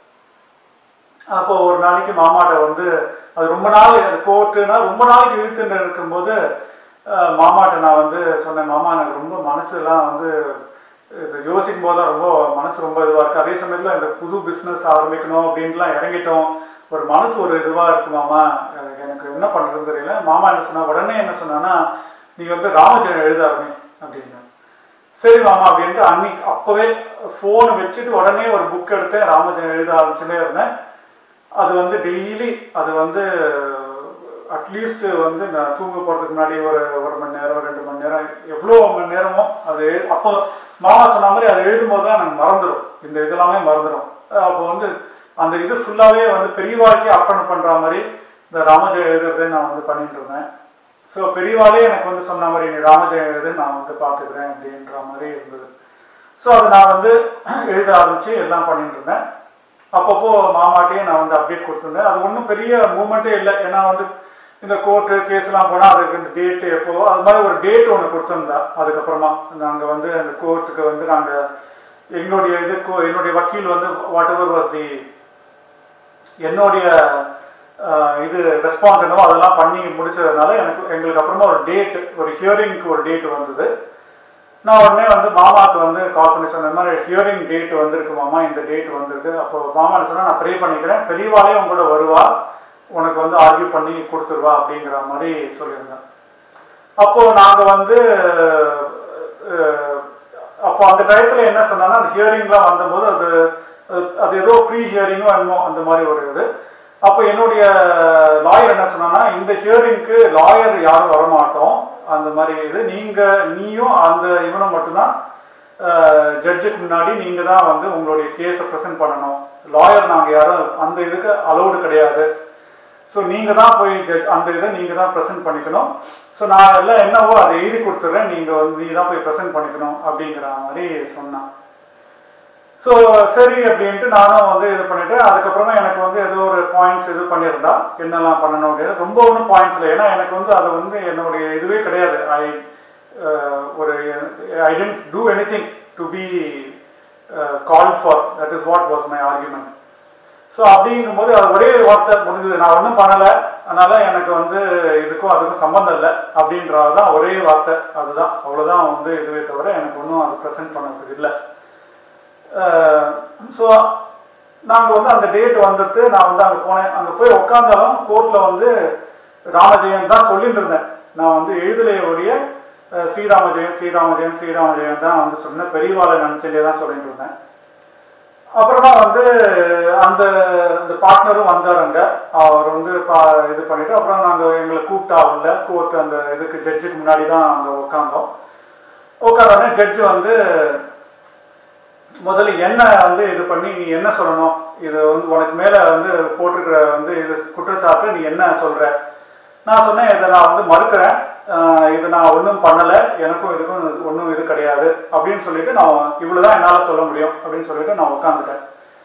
அப்போ ஒரு நாளைக்கு மாமாட்ட வந்து அது ரொம்ப நாள் கோர்ட்டுனா ரொம்ப நாளைக்கு இழுத்துட்டு இருக்கும்போது அஹ், மாமாட்ட நான் வந்து சொன்னேன் மாமா எனக்கு ரொம்ப மனசுலாம் வந்து இது யோசிக்கும் போது ரொம்ப மனசு ரொம்ப இதுவாக இருக்கு அதே சமயத்தில் இந்த புது பிஸ்னஸ் ஆரம்பிக்கணும் அப்படின்ட்டுலாம் இறங்கிட்டோம் ஒரு மனசு ஒரு இதுவாக இருக்கு மாமா எனக்கு எனக்கு என்ன பண்ணுறதுன்னு தெரியல மாமா என்ன சொன்னா உடனே என்ன சொன்னான்னா நீ வந்து ராமஜெயம் எழுத ஆரம்பி அப்படின்னு சரி மாமா அப்படின்ட்டு அன்னைக்கு அப்பவே ஃபோன் வச்சுட்டு உடனே ஒரு புக் எடுத்தேன் ராமஜெயம் எழுத ஆரம்பிச்சுட்டே இருந்தேன் அது வந்து டெய்லி அது வந்து அட்லீஸ்ட் வந்து நான் தூங்க போகிறதுக்கு முன்னாடி ஒரு ஒரு மணி நேரம் ரெண்டு மணி நேரம் எவ்வளோ மணி நேரமோ அது அப்போ மாமா சொன்ன மாதிரி அதை எழுதும்போது தான் எனக்கு மறந்துடும் இந்த இதெல்லாமே மறந்துடும் அப்போ வந்து அந்த இது ஃபுல்லாகவே வந்து பெரியவாக்கே அர்ப்பணம் பண்ணுற மாதிரி இந்த ராமஜெயம் எழுதுறதை நான் வந்து பண்ணிட்டு இருந்தேன் ஸோ பெரியவாளே எனக்கு வந்து சொன்ன மாதிரி நீ ராமஜெயம் எழுது நான் வந்து பார்த்துக்கிறேன் அப்படின்ற மாதிரி இருந்தது ஸோ அதை நான் வந்து எழுத ஆரம்பிச்சு எல்லாம் பண்ணிட்டு இருந்தேன் அப்பப்போ மாமாட்டையே நான் வந்து அப்டேட் கொடுத்துருந்தேன் அது ஒன்றும் பெரிய மூமெண்ட்டே இல்லை ஏன்னா வந்து இந்த கோர்ட்டு கேஸ்லாம் போனால் அதுக்கு இந்த டேட்டு எப்போ அது மாதிரி ஒரு டேட் ஒன்று கொடுத்துருந்தா அதுக்கப்புறமா நாங்கள் வந்து அந்த கோர்ட்டுக்கு வந்து நாங்கள் எங்களுடைய இதுக்கு என்னுடைய வக்கீல் வந்து வாட் எவர் வாஸ் தி என்னுடைய அஹ், இது ரெஸ்பான்ஸ் என்னவோ அதெல்லாம் பண்ணி முடிச்சதுனால எனக்கு எங்களுக்கு அப்புறமா ஒரு டேட் ஒரு ஹியரிங்க்கு ஒரு டேட் வந்தது நான் உடனே வந்து மாமாவுக்கு வந்து கால் பண்ணி சொன்ன மாதிரி ஹியரிங் டேட் வந்திருக்கு மாமா இந்த டேட் வந்திருக்கு அப்போ மாமா என்ன சொன்னா நான் ப்ரே பண்ணிக்கிறேன் பெரியவாளே உங்களோட வருவா உனக்கு வந்து ஆர்கியூ பண்ணி கொடுத்துருவா அப்படிங்கிற மாதிரி சொல்லியிருந்தேன் அப்போ நாங்க வந்து அஹ், அப்போ அந்த டயத்துல என்ன சொன்னாங்கன்னா அந்த ஹியரிங்லாம் வந்தபோது அது அது- அது ஏதோ ப்ரீ ஹியரிங்கோ என்னமோ அந்த மாதிரி ஒரு இது அப்போ என்னுடைய லாயர் என்ன சொன்னான்னா இந்த ஹியரிங்க்கு லாயர் யாரும் வரமாட்டோம் அந்த மாதிரி இது நீங்க நீயும் அந்த இவனும் மட்டும்தான் ஜட்ஜுக்கு முன்னாடி நீங்க தான் வந்து உங்களுடைய கேஸை ப்ரெசென்ட் பண்ணணும் லாயர் நாங்க யாரும் அந்த இதுக்கு அலௌடு கிடையாது ஸோ நீங்க தான் போய் judge- அந்த இதை நீங்க தான் ப்ரெசென்ட் பண்ணிக்கணும் ஸோ நான் எல்லாம் என்னவோ அதை எழுதி கொடுத்துட்றேன் நீங்க வந்து நீ தான் போய் ப்ரெசென்ட் பண்ணிக்கணும் அப்படிங்கிற மாதிரி சொன்னான் ஸோ சரி அப்படின்ட்டு நானும் வந்து இது பண்ணிட்டு அதுக்கப்புறமா எனக்கு வந்து ஏதோ ஒரு பாயிண்ட்ஸ் இது பண்ணியிருந்தா என்னெல்லாம் பண்ணணும் அப்படின்னு ரொம்ப ஒன்றும் பாயிண்ட்ஸ் இல்லை ஏன்னா எனக்கு வந்து அது வந்து என்னுடைய இதுவே கிடையாது ஐ ஒரு I tend to anything to be call for that is what was my argument so அப்படிங்கும்போது அது ஒரே ஒரு வார்த்தை முடிஞ்சது நான் ஒன்றும் பண்ணலை அதனால எனக்கு வந்து இதுக்கும் அதுக்கும் சம்மந்தம் இல்லை அப்படின்றது தான் ஒரே வார்த்தை அதுதான் அவ்வளோதான் வந்து இதுவே தவிர எனக்கு ஒன்றும் அது ப்ரெசென்ட் பண்ணதுக்கு இல்லை ஸோ நாங்கள் வந்து அந்த டேட் வந்துட்டு நான் வந்து அங்கே போனேன் அங்கே போய் உட்காந்தாலும் கோர்ட்டில் வந்து ராமஜெயம் தான் சொல்லிட்டு இருந்தேன் நான் வந்து எழுதலைய ஒழிய அஹ், ஸ்ரீராமஜெயம் ஸ்ரீராமஜெயம் ஸ்ரீராமஜெயம் தான் வந்து சொன்னேன் பெரியவாளை நினச்சிட்டே தான் சொல்லிட்டு இருந்தேன் அப்புறமா வந்து அந்த அந்த பார்ட்னரும் வந்தார் அங்க அவர் வந்து பா- இது பண்ணிட்டு அப்புறம் நாங்க எங்களை கூப்பிட்டாவில்ல கோர்ட் அந்த இதுக்கு ஜட்ஜுக்கு முன்னாடி தான் அங்க உட்காந்தோம் உட்காந்தோடனே ஜட்ஜு வந்து முதல்ல என்ன வந்து இது பண்ணி நீ என்ன சொல்லணும் இது வந்து உனக்கு மேல வந்து போட்டிருக்கிற வந்து இது குற்றச்சாட்டு நீ என்ன சொல்ற நான் சொன்னேன் இதை நான் வந்து மறுக்கிறேன் ஆஹ் இது நான் ஒன்றும் பண்ணலை எனக்கும் இதுக்கும் ஒன்றும் இது கிடையாது அப்படின்னு சொல்லிட்டு நான் இவ்வளவுதான் என்னால் சொல்ல முடியும் அப்படின்னு சொல்லிட்டு நான் உட்காந்துட்டேன்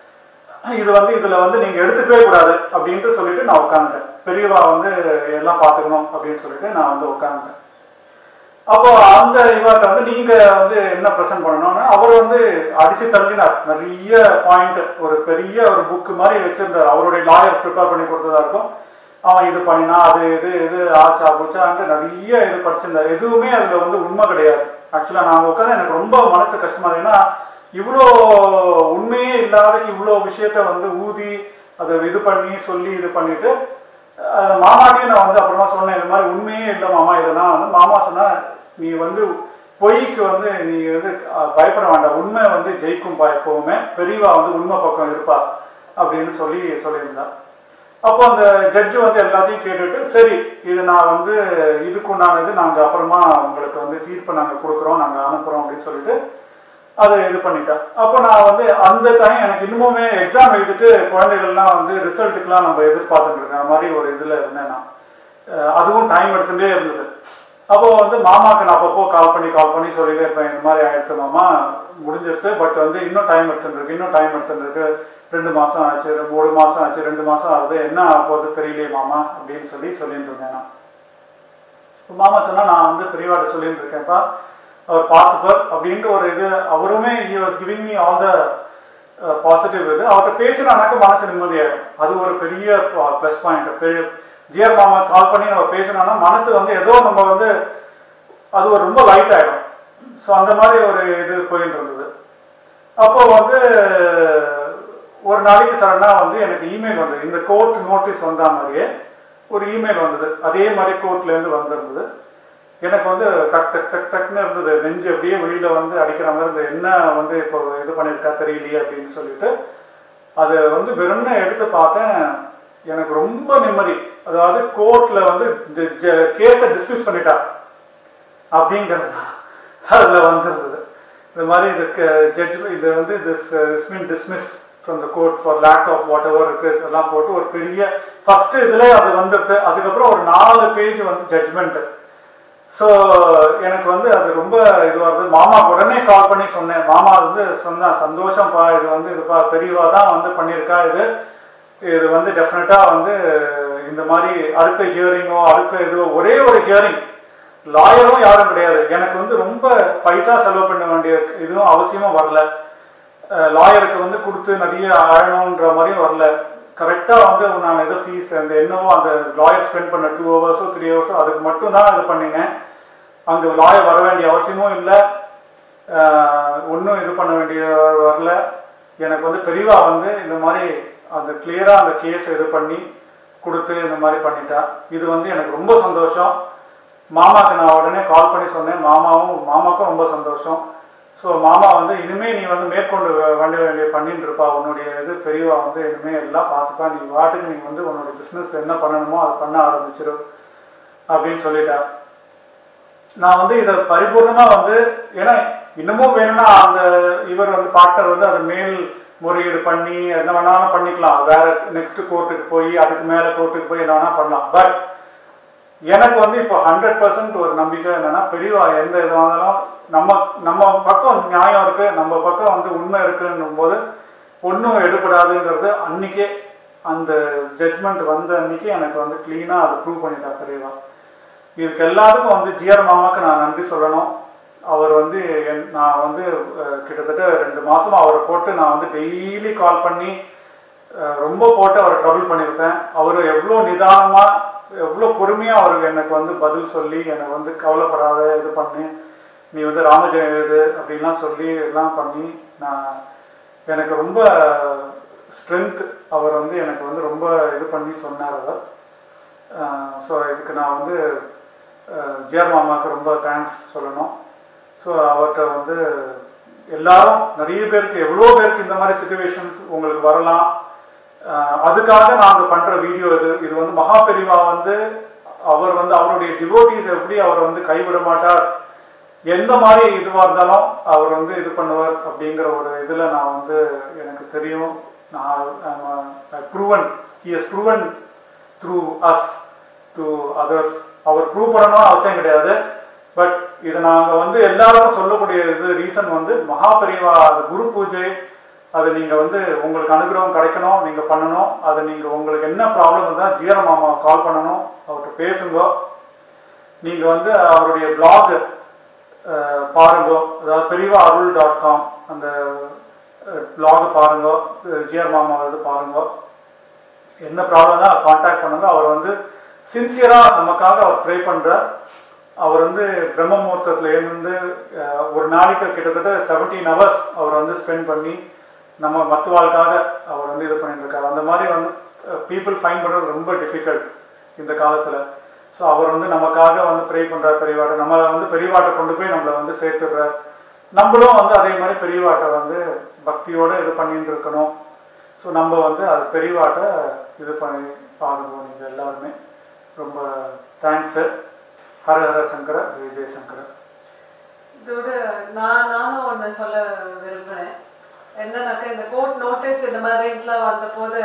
இது வந்து இதுல வந்து நீங்க எடுத்துக்கவே கூடாது அப்படின்ட்டு சொல்லிட்டு நான் உட்காந்துட்டேன் பெரியவா வந்து எல்லாம் பார்த்துக்கணும் அப்படின்னு சொல்லிட்டு நான் வந்து உட்காந்துட்டேன் அப்போ அந்த இவர்கிட்ட வந்து நீங்க வந்து என்ன ப்ரெசென்ட் பண்ணணும்னு அவர் வந்து அடிச்சு தள்ளினார் நிறைய பாயிண்ட் ஒரு பெரிய ஒரு புக் மாதிரி வச்சிருந்தார் அவருடைய லாயர் ப்ரிப்பேர் பண்ணி கொடுத்ததா இருக்கும் அவன் இது பண்ணினா அது இது இது ஆச்சா புச்சான்ட்டு நிறைய இது படிச்சிருந்தார் எதுவுமே அதுல வந்து உண்மை கிடையாது ஆக்சுவலா நான் உட்காந்து எனக்கு ரொம்ப மனசு கஷ்டமா இருக்கு. ஏன்னா இவ்வளோ உண்மையே இல்லாதக்கு இவ்வளோ விஷயத்த வந்து ஊதி அதை இது பண்ணி சொல்லி இது பண்ணிட்டு அஹ் மாமாட்டையும் நான் வந்து அப்புறமா சொன்னேன் இந்த மாதிரி உண்மையே இல்லை மாமா இதெல்லாம் வந்து மாமா சொன்னா நீ வந்து பொய்க்கு வந்து நீ வந்து அஹ், பயப்பட வேண்டாம் உண்மை வந்து ஜெயிக்கும் பா எப்பவுமே பெரியவா வந்து உண்மை பக்கம் இருப்பா அப்படின்னு சொல்லி சொல்லியிருந்தா அப்போ அந்த ஜட்ஜு வந்து எல்லாத்தையும் கேட்டுட்டு சரி இது நான் வந்து இதுக்குண்டானது நாங்கள் அப்புறமா உங்களுக்கு வந்து தீர்ப்பை நாங்கள் கொடுக்குறோம் நாங்கள் அனுப்புகிறோம் அப்படின்னு சொல்லிட்டு அதை இது பண்ணிட்டேன் அப்போ நான் வந்து அந்த டைம் எனக்கு இன்னுமுமே எக்ஸாம் எழுதிட்டு குழந்தைகள்லாம் வந்து ரிசல்ட்டுக்கெலாம் நம்ம எதிர்பார்த்துட்டு இருக்கேன் அந்த மாதிரி ஒரு இதில் இருந்தேன் நான் அஹ் அதுவும் டைம் எடுத்துகிட்டே இருந்தது அப்போ வந்து மாமாக்கு நான் அப்பப்போ கால் பண்ணி கால் பண்ணி சொல்லிட்டே இருப்பேன் இந்த மாதிரி ஆயிடுச்சு மாமா முடிஞ்சிருக்கு பட் வந்து இன்னும் டைம் எடுத்துருக்கு இன்னும் டைம் எடுத்துருக்கு ரெண்டு மாசம் ஆச்சு ரெண்டு- ஒரு மாசம் ஆச்சு ரெண்டு மாசம் ஆகுது என்ன ஆகுது தெரியலையே மாமா அப்படின்னு சொல்லி சொல்லிட்டு இருந்தேன் நான் இப்ப மாமா சொன்னா நான் வந்து பெரியவாட்ட சொல்லிட்டு இருக்கேன்ப்பா அவர் பார்த்துப்பார் அப்படின்ற ஒரு இது அவருமே he was giving me all the positive இது அவர்கிட்ட பேசினானாக்க மனசு நிம்மதியாயிடும் அது ஒரு பெரிய ப்ளஸ் பாயிண்ட் பெரிய ஜிஆர் மாமா கால் பண்ணி நம்ம பேசினோம்னா மனசு வந்து ஏதோ நம்ம வந்து அது ஒரு ரொம்ப லைட் ஆயிடும் ஸோ அந்த மாதிரி ஒரு இது போயிட்டு இருந்தது அப்போ வந்து ஒரு நாளைக்கு சடனா வந்து எனக்கு இமெயில் வந்தது இந்த கோர்ட் நோட்டீஸ் வந்த மாதிரியே ஒரு இமெயில் வந்தது அதே மாதிரி கோர்ட்ல இருந்து வந்திருந்தது எனக்கு வந்து டக் டக் டக் டக்னு இருந்தது நெஞ்சு அப்படியே வெளியில வந்து அடிக்கிற மாதிரி இருந்தது என்ன வந்து இப்போ இது பண்ணியிருக்கா தெரியலையே அப்படின்னு சொல்லிட்டு அது வந்து வெறும்னு எடுத்து பார்த்தேன் எனக்கு ரொம்ப நிம்மதி அதாவது கோர்ட்ல வந்து கேஸை டிஸ்மிஸ் பண்ணிட்டா அப்படிங்கிறது தான் அதுல வந்திருந்தது இந்த மாதிரி இதுக்கு ஜட்ஜ் இது வந்து this is mean dismiss from the court for lack of whatever இருக்கு எல்லாம் போட்டு ஒரு பெரிய ஃபர்ஸ்ட் இதுல அது வந்துருது அதுக்கப்புறம் ஒரு நாலு பேஜ் வந்து ஜட்ஜ்மெண்ட் ஸோ எனக்கு வந்து அது ரொம்ப இதுவாக இருந்தது மாமா உடனே கால் பண்ணி சொன்னேன் மாமா வந்து சொன்னா சந்தோஷம்ப்பா இது வந்து இதுப்பா பெரியவா தான் வந்து பண்ணியிருக்கா இது இது வந்து டெஃபினட்டா வந்து இந்த மாதிரி அடுத்த ஹியரிங்கோ அடுத்த இதுவோ ஒரே ஒரு ஹியரிங் லாயரும் யாரும் கிடையாது எனக்கு வந்து ரொம்ப பைசா செலவு பண்ண வேண்டிய இதுவும் அவசியமும் வரல லாயருக்கு வந்து கொடுத்து நிறைய ஆழணுன்ற மாதிரியும் வரல கரெக்டா வந்து நான் எதோ ஃபீஸ் அந்த என்னவோ அந்த லாயர் ஸ்பெண்ட் பண்ண டூ ஹவர்ஸோ த்ரீ ஹவர்ஸோ அதுக்கு மட்டும் தான் இது பண்ணினேன் அங்க லாயர் வர வேண்டிய அவசியமும் இல்லை ஒன்றும் இது பண்ண வேண்டிய வரல எனக்கு வந்து பெரியவா வந்து இந்த மாதிரி அந்த கிளியரா அந்த கேஸ் இது பண்ணி கொடுத்து இந்த மாதிரி பண்ணிட்டா இது வந்து எனக்கு ரொம்ப சந்தோஷம் மாமாக்கு நான் உடனே கால் பண்ணி சொன்னேன் மாமாவும் மாமாக்கும் ரொம்ப சந்தோஷம் ஸோ மாமா வந்து இனிமே நீ வந்து மேற்கொண்டு வ- வேண்டிய வேண்டிய பண்ணிட்டு இருப்பா உன்னுடைய இது பெரியவா வந்து இனிமே எல்லாம் பார்த்துப்பா நீ வாட்டுக்கு நீ வந்து உன்னுடைய பிஸ்னஸ் என்ன பண்ணணுமோ அதை பண்ண ஆரம்பிச்சிரு அப்படின்னு சொல்லிட்டா நான் வந்து இதை பரிபூர்ணமா வந்து ஏன்னா இன்னமும் வேணும்னா அந்த இவர் வந்து பார்ட்னர் வந்து அதை மேல் முறையீடு பண்ணி என்ன வேணாலும் பண்ணிக்கலாம் வேற நெக்ஸ்ட் கோர்ட்டுக்கு போய் அதுக்கு மேல கோர்ட்டுக்கு போய் என்ன வேணா பண்ணலாம் பட் எனக்கு வந்து இப்போ ஹண்ட்ரட் பர்சன்ட் ஒரு நம்பிக்கை என்னன்னா பெரியவா எந்த இது வந்தாலும் நம்ம நம்ம பக்கம் நியாயம் இருக்கு நம்ம பக்கம் வந்து உண்மை இருக்குன்னும் போது ஒன்றும் எடுபடாதுங்கிறது அன்னைக்கே அந்த ஜட்மெண்ட் வந்த அன்னைக்கு எனக்கு வந்து கிளீனா அதை ப்ரூவ் பண்ணிட்டா பெரியவா இதுக்கு எல்லாத்துக்கும் வந்து ஜிஆர் மாமாக்கு நான் நன்றி சொல்லணும் அவர் வந்து என்- நான் வந்து அஹ், கிட்டத்தட்ட ரெண்டு மாசமா அவரை போட்டு நான் வந்து டெய்லி கால் பண்ணி அஹ், ரொம்ப போட்டு அவரை ட்ரபிள் பண்ணியிருப்பேன் அவர் எவ்வளோ நிதானமா எவ்வளோ பொறுமையா அவர் எனக்கு வந்து பதில் சொல்லி எனக்கு வந்து கவலைப்படாத இது பண்ணி நீ வந்து ராமஜெயம் எழுது அப்படின்லாம் சொல்லி எல்லாம் பண்ணி நான் எனக்கு ரொம்ப ஸ்ட்ரென்த் அவர் வந்து எனக்கு வந்து ரொம்ப இது பண்ணி சொன்னார் அவர் ஸோ இதுக்கு நான் வந்து ஜிஆர் மாமாவுக்கு ரொம்ப தேங்க்ஸ் சொல்லணும் ஸோ அவர்கிட்ட வந்து எல்லாரும் நிறைய பேருக்கு எவ்வளோ பேருக்கு இந்த மாதிரி சுச்சுவேஷன்ஸ் உங்களுக்கு வரலாம் அஹ் அதுக்காக நாங்கள் பண்ற வீடியோ இது இது வந்து மகா பெரிவா வந்து அவர் வந்து அவருடைய டிவோட்டிஸ் எப்படி அவர் வந்து கைவிட மாட்டார் எந்த மாதிரி இதுவாக இருந்தாலும் அவர் வந்து இது பண்ணுவார் அப்படிங்கிற ஒரு இதில் நான் வந்து எனக்கு தெரியும் நான் proven he has proven through us to others அவர் ப்ரூவ் பண்ணணும் அவசியம் கிடையாது பட் இதை நாங்கள் வந்து எல்லாரும் சொல்லக்கூடிய இது ரீசன் வந்து மகா பெரியவா அந்த குரு பூஜை அது நீங்கள் வந்து உங்களுக்கு அனுகிரகம் கிடைக்கணும் நீங்கள் பண்ணணும் அது நீங்கள் உங்களுக்கு என்ன ப்ராப்ளம் இருந்தால் ஜீர மாமா கால் பண்ணணும் அவர்கிட்ட பேசுங்க நீங்கள் வந்து அவருடைய blog அஹ், பாருங்க அதாவது பெரியவா அருள் டாட் காம் அந்த பிளாக் பாருங்க ஜிஆர் மாமா வந்து பாருங்க என்ன ப்ராப்ளம் தான் காண்டாக்ட் பண்ணுங்க அவர் வந்து சின்சியரா நமக்காக அவர் ப்ரே பண்றார் அவர் வந்து பிரம்ம முகூர்த்தத்துல இருந்து அஹ், ஒரு நாளைக்கு கிட்டத்தட்ட செவன்டீன் ஹவர்ஸ் அவர் வந்து ஸ்பெண்ட் பண்ணி நம்ம மத்துவாளுக்காக அவர் வந்து இது பண்ணிட்டு இருக்காரு அந்த மாதிரி வந்து பீப்புள் ஃபைன் பண்றது ரொம்ப டிஃபிகல்ட் இந்த காலத்துல ஸோ அவர் வந்து நமக்காக வந்து ப்ரே பண்றார் பெரியவாட்டை நம்ம வந்து பெரியவாட்டை கொண்டு போய் நம்மளை வந்து சேர்த்துடுறார் நம்மளும் வந்து அதே மாதிரி பெரியவாட்டை வந்து பக்தியோட இது பண்ணிட்டு இருக்கணும் ஸோ நம்ம வந்து அது பெரியவாட்டை இது பண்ணி பாருங்க நீங்கள் எல்லாருமே ரொம்ப தேங்க்ஸ் ஹர ஹர சங்கர ஜெய ஜெயசங்கர இதோட நான் நானும் ஒண்ணு சொல்ல விரும்புறேன் என்னன்னாக்கா இந்த கோர்ட் நோட்டீஸ் இந்த மாதிரிலாம் வந்த போது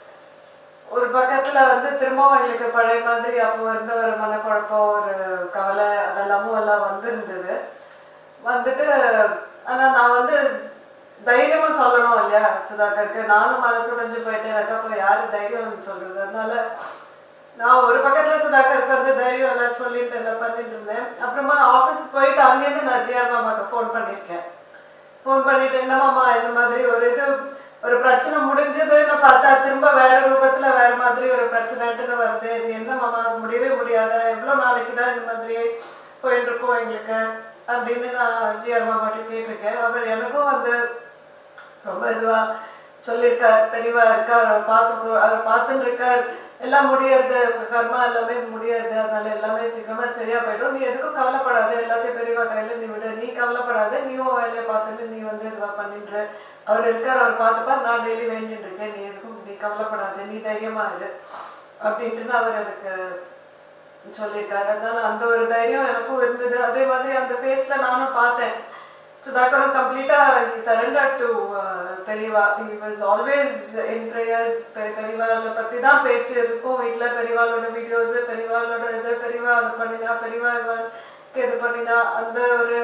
ஒரு பக்கத்துல வந்து திரும்பவும் எங்களுக்கு பழைய மாதிரி அப்போ இருந்த ஒரு மனக்குழப்பம் ஒரு கவலை அதெல்லாமும் எல்லாம் வந்திருந்தது வந்துட்டு ஆனா நான் வந்து தைரியமா சொல்லணும் இல்லையா சுதாகருக்கு நானும் மனசு உடைஞ்சு போயிட்டேன் அப்போ யாரு தைரியம் சொல்றது அதனால நான் ஒரு பக்கத்துல சுதாகருக்கு வந்து தைரியம் எல்லாம் சொல்லிட்டு எல்லாம் பண்ணிட்டு இருந்தேன் அப்புறமா ஆபீஸ்க்கு போயிட்டு அங்கேருந்து நான் ஜிஆர் மாமாக்கு ஃபோன் பண்ணியிருக்கேன் ஃபோன் பண்ணிட்டு என்ன மாமா இந்த மாதிரி ஒரு இது ஒரு பிரச்சனை முடிஞ்சதுன்னு பார்த்தா திரும்ப வேற ரூபத்துல வேற மாதிரி ஒரு பிரச்சனைட்டுன்னு வருது இது என்ன மாமா முடியவே முடியாத எவ்வளவு நாளைக்கு தான் இந்த மாதிரி போயிட்டு இருக்கோம் எங்களுக்கு அப்படின்னு நான் ஜிஆர் மாமாட்ட கேட்டிருக்கேன் அவர் எனக்கும் வந்து ரொம்ப இதுவா சொல்லியிருக்கார் தெளிவா இருக்கார் அவர் பார்த்து அவர் பார்த்துட்டு இருக்கார் எல்லாம் முடியறது கர்மா எல்லாமே முடியறது அதனால எல்லாமே சீக்கிரமா சரியா போயிடும் நீ எதுக்கும் கவலைப்படாத எல்லாத்தையும் பெரியவா கையில நீ விடு நீ கவலைப்படாத நீயும் வேலையை பார்த்துட்டு நீ வந்து இதுவா பண்ணிட்டு அவர் இருக்கார் அவர் பார்த்துப்பார் நான் டெய்லி வேண்டிட்டு இருக்கேன் நீ எதுக்கும் நீ கவலைப்படாத நீ தைரியமா இரு அப்படின்ட்டு அவர் எனக்கு சொல்லியிருக்காரு அதனால அந்த ஒரு தைரியம் எனக்கும் இருந்தது அதே மாதிரி அந்த ஃபேஸ்ல நானும் பார்த்தேன் சுதாகரும் completely surrender to Periyava he was always in prayers பெரியவாளை பத்தி தான் பேச்சு இருக்கும் வீட்ல பெரியவாளோட வீடியோஸ் பெரியவாளோட இது பெரியவா அது பண்ணினா பெரியவா இவனுக்கு இது பண்ணினா அந்த ஒரு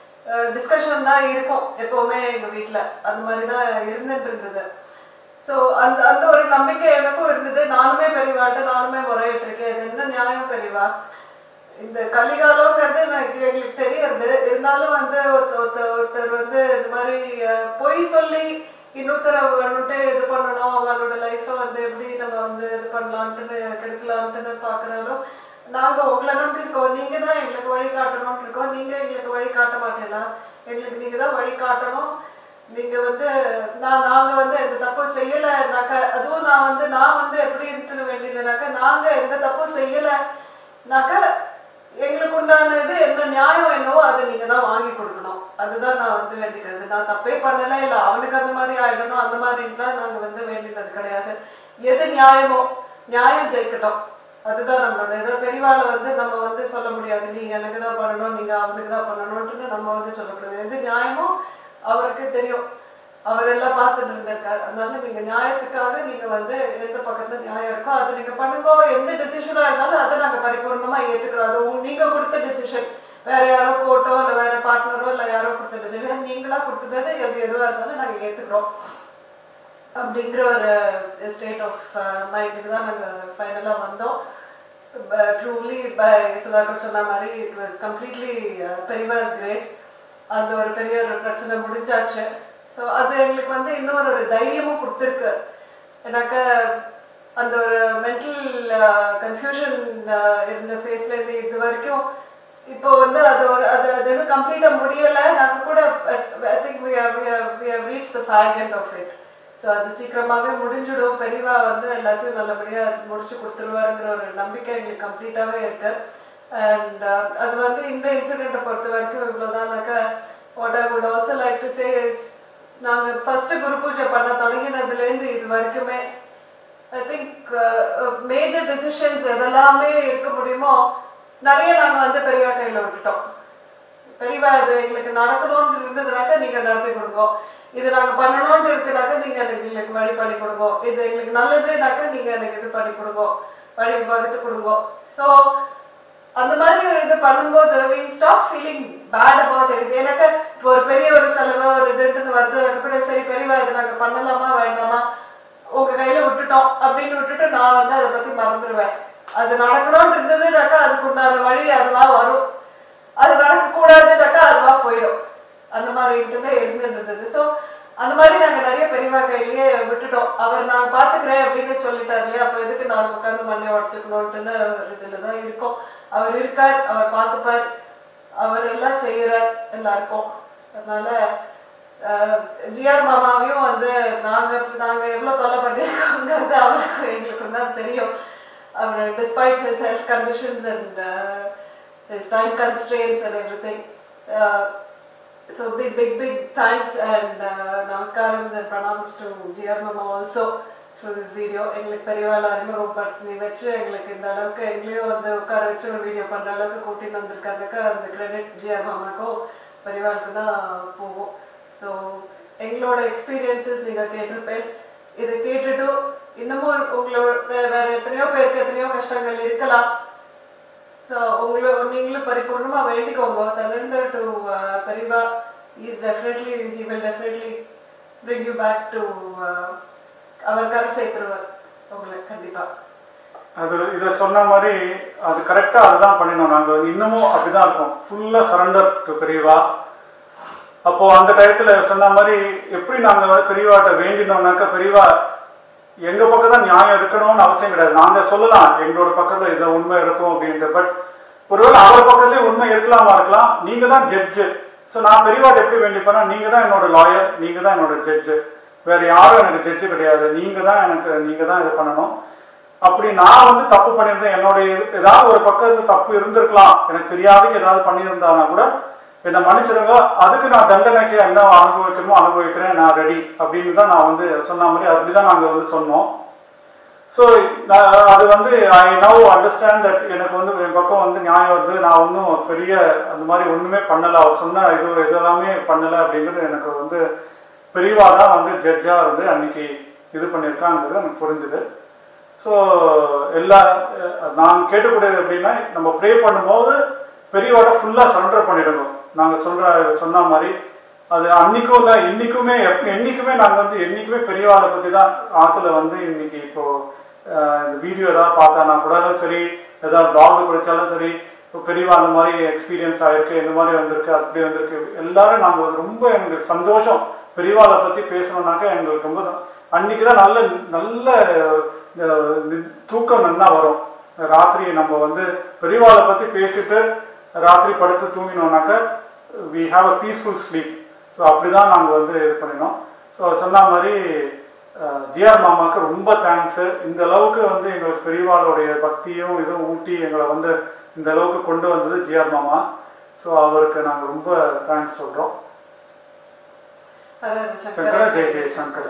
டிஸ்கஷன் தான் இருக்கும் எப்பவுமே எங்க வீட்ல அந்த மாதிரி தான் இருந்துட்டு இருந்தது ஸோ அந்த அந்த ஒரு நம்பிக்கை எனக்கும் இருந்தது நானுமே பெரியவாட்ட நானுமே முறையிட்டு இருக்கேன் இது என்ன நியாயம் பெரியவா இந்த கலிகாலம்ங்கிறது எனக்கு எங்களுக்கு தெரியறது இருந்தாலும் வந்து ஒருத்த- ஒருத்த- ஒருத்தர் வந்து இந்த மாதிரி அஹ், பொய் சொல்லி இன்னொருத்தர வந்துட்டு இது பண்ணணும் அவளோட லைஃப்பை வந்து எப்படி நம்ம வந்து இது பண்ணலான்ட்டுன்னு கெடுக்கலான்ட்டுன்னு பார்க்குறாலும் நாங்க உங்களை நம்பி இருக்கோம் நீங்க தான் எங்களுக்கு வழி காட்டணும்னு இருக்கோம் நீங்க எங்களுக்கு வழி காட்ட மாட்டீங்களா எங்களுக்கு நீங்க தான் வழி காட்டணும் நீங்க வந்து நான் நாங்க வந்து எந்த தப்பும் செய்யலைனாக்கா அதுவும் நான் வந்து நான் வந்து எப்படி இருந்துட்டு வேண்டியதுனாக்கா நாங்க எந்த தப்பும் செய்யலைனாக்கா எங்களுக்கு உண்டான இது என்ன நியாயம் என்னவோ அதை நீங்க தான் வாங்கி கொடுக்கணும் அதுதான் நான் வந்து வேண்டிக்கிறது நான் தப்பே பண்ணல இல்ல அவனுக்கு அந்த மாதிரி ஆயிடணும் அந்த மாதிரிலாம் நாங்க வந்து வேண்டினது கிடையாது எது நியாயமோ நியாயம் ஜெயிக்கட்டும் அதுதான் நம்மளோட ஏதோ பெரியவாள வந்து நம்ம வந்து சொல்ல முடியாது நீ எனக்கு தான் பண்ணணும் நீங்க அவனுக்கு தான் பண்ணணும்னு நம்ம வந்து சொல்ல முடியாது எது நியாயமோ அவருக்கு தெரியும் அவர் எல்லாம் பார்த்துட்டு இருந்திருக்காரு அதனால நீங்க நியாயத்துக்காக நீங்க வந்து எந்த பக்கத்துல நியாயம் இருக்கோ அது நீங்க பண்ணுங்க எந்த டிசிஷனா இருந்தாலும் அதை நாங்க பரிபூர்ணமா ஏத்துக்கிறோம் அது உங்க- நீங்க கொடுத்த டிசிஷன் வேற யாரோ கோர்ட்டோ இல்ல வேற பார்ட்னரோ இல்ல யாரோ கொடுத்த டிசிஷன் நீங்களா கொடுத்தது எது எதுவா இருந்தாலும் நாங்க ஏத்துக்கிறோம் அப்படிங்கிற ஒரு ஸ்டேட் ஆஃப் மைண்டுக்கு தான் நாங்கள் ஃபைனலாக வந்தோம் ட்ரூலி பை சுதாகர் சொன்ன மாதிரி it was completely Periva's grace அந்த ஒரு பெரிய ஒரு பிரச்சனை முடிஞ்சாச்சு ஸோ அது எங்களுக்கு வந்து இன்னொரு ஒரு தைரியமும் கொடுத்துருக்கு எனக்கு அந்த ஒரு மென்டல் கன்ஃபியூஷன் இருந்த ஃபேஸ்ல இருந்து இது வரைக்கும் இப்போ வந்து அது ஒரு அது அது இன்னும் கம்ப்ளீட்டா முடியல நாங்க கூட I think we we have reach the fag end of it so அது சீக்கிரமாவே முடிஞ்சிடும் பெரியவா வந்து எல்லாத்தையும் நல்லபடியா முடிச்சு கொடுத்துருவாருங்கிற ஒரு நம்பிக்கை எங்களுக்கு கம்ப்ளீட்டாவே இருக்கு அண்ட் அது வந்து இந்த இன்சிடென்ட்டை பொறுத்த வரைக்கும் இவ்வளோதானாக்கா what I would also like to say is நாங்க ஃபர்ஸ்ட் குரு பூஜை பண்ண தொடங்கினதுலேருந்து இது வரைக்குமே ஐ திங்க் மேஜர் டெசிஷன்ஸ் எதெல்லாமே இருக்க முடியுமோ நிறைய நாங்க வந்து பெரியவா கையில விட்டுட்டோம் பெரியவா இது எங்களுக்கு நடக்கணும்னு இருந்ததுனாக்கா நீங்க நடத்தி கொடுங்க இது நாங்க பண்ணணும்னு இருக்குனாக்கா நீங்க எனக்கு எங்களுக்கு வழி பண்ணி கொடுங்க இது எங்களுக்கு நல்லதுனாக்கா நீங்க எனக்கு இது பண்ணி கொடுங்க வழி வகுத்து கொடுங்க ஸோ அந்த மாதிரி ஒரு இது பண்ணும்போது we stop feeling bad about it எனக்கு இப்போ ஒரு பெரிய ஒரு செலவு ஒரு இதுன்னு வருது அதுக்கப்புறம் சரி பெரியவா இது நாங்க பண்ணலாமா வேண்டாமா உங்க கையில விட்டுட்டோம் அப்படின்னு விட்டுட்டு நான் வந்து அதை பத்தி மறந்துடுவேன் அது நடக்கணும்னு இருந்ததுனாக்கா அதுக்கு உண்டான வழி அதுவா வரும் அது நடக்க கூடாதுனாக்கா அதுவா போயிடும் அந்த மாதிரி இருந்துட்டு இருந்தது ஸோ அந்த மாதிரி நாங்க நிறைய பெரியவா கையிலேயே விட்டுட்டோம் அவர் நான் பாத்துக்கிறேன் அப்படின்னு சொல்லிட்டாரு இல்லையா அப்ப எதுக்கு நான் உட்காந்து மண்ணை உடச்சுக்கணும்ட்டுன்னு ஒரு இதுலதான் இருக்கோம் அவர் இருக்கார் அவர் பார்த்துப்பார் அவர் எல்லாம் செய்யறார் எல்லாருக்கும் அதனால ஜிஆர் மாமாவையும் வந்து நாங்க நாங்க எவ்வளவு தொல்லை பண்ணியிருக்கோங்கிறது அவருக்கு எங்களுக்கு தான் தெரியும் அவர் despite his health conditions and his time constraints and everything. Uh, so big, big, big thanks and uh, namaskarams and pranams to GR Mama also through this video. எங்களுக்கு பெரியவாள் அறிமுகப்படுத்தி வச்சு எங்களுக்கு இந்த அளவுக்கு எங்களையும் வந்து உட்கார வச்சு ஒரு வீடியோ பண்ற அளவுக்கு கூட்டிட்டு வந்திருக்காருக்க அந்த கிரெடிட் ஜிஆர் மாமாக்கும் பெரியவாளுக்கு தான் போகும் ஸோ எங்களோட எக்ஸ்பீரியன்சஸ் நீங்க கேட்டிருப்பேன் இதை கேட்டுட்டு இன்னமும் உங்களோட வே- வேற எத்தனையோ பேருக்கு எத்தனையோ கஷ்டங்கள் இருக்கலாம் ஸோ உங்களை நீங்களும் பரிபூர்ணமா வேண்டிக்கோங்க surrender to Periyava is definitely he will definitely bring you back to அவர் கரை சேர்த்துருவார் உங்களை கண்டிப்பா அது இதை சொன்ன மாதிரி அது கரெக்டாக அதுதான் பண்ணினோம் நாங்கள் இன்னமும் அப்படிதான் இருக்கோம் ஃபுல்லாக சரண்டர் டு பெரியவா அப்போ அந்த டயத்துல சொன்ன மாதிரி எப்படி நாங்கள் வந்து பெரியவாட்ட வேண்டினோம்னாக்கா பெரியவா எங்க பக்கம் தான் நியாயம் இருக்கணும்னு அவசியம் கிடையாது நாங்க சொல்லலாம் எங்களோட பக்கத்துல இது உண்மை இருக்கும் அப்படின்ட்டு பட் ஒருவேளை அவர் பக்கத்துலயே உண்மை இருக்கலாமா இருக்கலாம் நீங்க தான் ஜட்ஜு ஸோ நான் பெரியவாட்ட எப்படி வேண்டிப்பேன்னா நீங்க தான் என்னோட லாயர் நீங்க தான் என்னோட ஜட்ஜு வேற யாரும் எனக்கு ஜட்ஜு கிடையாது நீங்க தான் எனக்கு நீங்க தான் இது பண்ணணும் அப்படி நான் வந்து தப்பு பண்ணியிருந்தேன் என்னுடைய ஏதாவது ஒரு பக்கத்துல தப்பு இருந்திருக்கலாம் எனக்கு தெரியாதுக்கு ஏதாவது பண்ணியிருந்தானா கூட என்னை மன்னிச்சிருங்க அதுக்கு நான் தண்டனைக்கு என்ன அனுபவிக்கணுமோ அனுபவிக்கிறேன் நான் ரெடி அப்படின்னு தான் நான் வந்து சொன்ன மாதிரி அப்படிதான் நாங்கள் வந்து சொன்னோம் ஸோ அது வந்து ஐ நவ் அண்டர்ஸ்டாண்ட் தட் எனக்கு வந்து என் பக்கம் வந்து நியாயம் வருது நான் ஒன்றும் பெரிய அந்த மாதிரி ஒன்றுமே பண்ணலை அவர் சொன்ன இது இது எல்லாமே பண்ணலை அப்படிங்கிறது எனக்கு வந்து பெரியவா தான் வந்து ஜட்ஜாக இருந்து அன்னைக்கு இது பண்ணியிருக்காங்கிறது எனக்கு புரிஞ்சுது ஸோ எல்லா அஹ், நான் கேட்கக்கூடியது எப்படின்னா நம்ம ப்ரே பண்ணும்போது பெரியவாட ஃபுல்லாக சரண்டர் பண்ணிடணும் நாங்கள் சொல்ற சொன்ன மாதிரி அது அன்னைக்கும் இல்லை இன்னைக்குமே எப் என்னைக்குமே நாங்கள் வந்து என்னைக்குமே பெரியவாளை பற்றி தான் ஆற்றுல வந்து இன்னைக்கு இப்போ அஹ், இந்த வீடியோ ஏதாவது பார்த்தானா கூட சரி ஏதாவது பிளாக் படித்தாலும் சரி இப்போ பெரியவா அந்த மாதிரி எக்ஸ்பீரியன்ஸ் ஆயிருக்கு இந்த மாதிரி வந்திருக்கு அப்படி வந்திருக்கு எல்லாரும் நாங்கள் ரொம்ப எங்களுக்கு சந்தோஷம் பெரியவாளை பற்றி பேசணும்னாக்க எங்களுக்கு ரொம்ப ச- அன்னைக்கு தான் நல்ல நல்ல அஹ், நி- தூக்கம் நல்லா வரும் ராத்திரி நம்ம வந்து பெரியவாளை பற்றி பேசிட்டு ராத்திரி படுத்து தூங்கினோம்னாக்க we have a peaceful sleep so அப்படிதான் நாங்கள் வந்து இது பண்ணினோம் ஸோ சொன்ன மாதிரி ஜிஆர் மாமாவுக்கு ரொம்ப தேங்க்ஸு இந்த அளவுக்கு வந்து எங்களுக்கு பெரியவாளுடைய பக்தியும் இதுவும் ஊட்டி எங்களை வந்து இந்த அளவுக்கு கொண்டு வந்தது ஜிஆர் மாமா ஸோ அவருக்கு நாங்கள் ரொம்ப தேங்க்ஸ் சொல்கிறோம் ஹரஹர சங்கர சங்கர ஜெய ஜெய சங்கர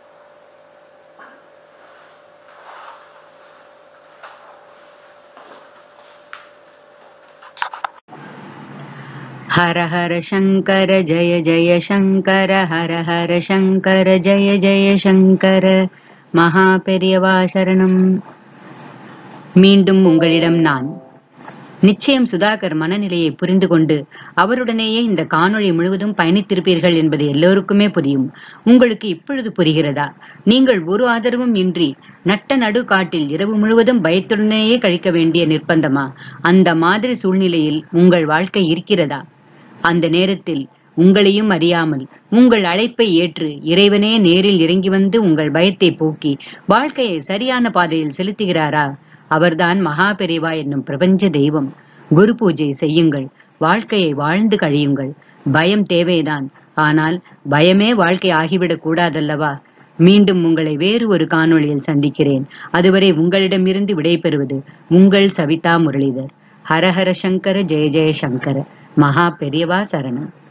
हर हर शङ्कर जय जय शङ्कर हर हर शङ्कर जय जय शङ्कर மகாபெரியவா சரணம் மீண்டும் உங்களிடம் நான் நிச்சயம் சுதாகர் மனநிலையை புரிந்து கொண்டு அவருடனேயே இந்த காணொளி முழுவதும் பயணித்திருப்பீர்கள் என்பது எல்லோருக்குமே புரியும் உங்களுக்கு இப்பொழுது புரிகிறதா நீங்கள் ஒரு ஆதரவும் இன்றி நட்ட நடு காட்டில் இரவு முழுவதும் பயத்துடனேயே கழிக்க வேண்டிய நிர்பந்தமா அந்த மாதிரி சூழ்நிலையில் உங்கள் வாழ்க்கை இருக்கிறதா அந்த நேரத்தில் உங்களையும் அறியாமல் உங்கள் அழைப்பை ஏற்று இறைவனே நேரில் இறங்கி வந்து உங்கள் பயத்தை போக்கி வாழ்க்கையை சரியான பாதையில் செலுத்துகிறாரா அவர்தான் மகா பெரிவா என்னும் பிரபஞ்ச தெய்வம் குரு பூஜை செய்யுங்கள் வாழ்க்கையை வாழ்ந்து கழியுங்கள் பயம் தேவைதான் ஆனால் பயமே வாழ்க்கை ஆகிவிடக் கூடாதல்லவா மீண்டும் உங்களை வேறு ஒரு காணொளியில் சந்திக்கிறேன் அதுவரை உங்களிடமிருந்து விடைபெறுவது உங்கள் சவிதா முரளிதர் ஹரஹர சங்கர ஜெய ஜெய சங்கர மகா பெரியவா சரணம்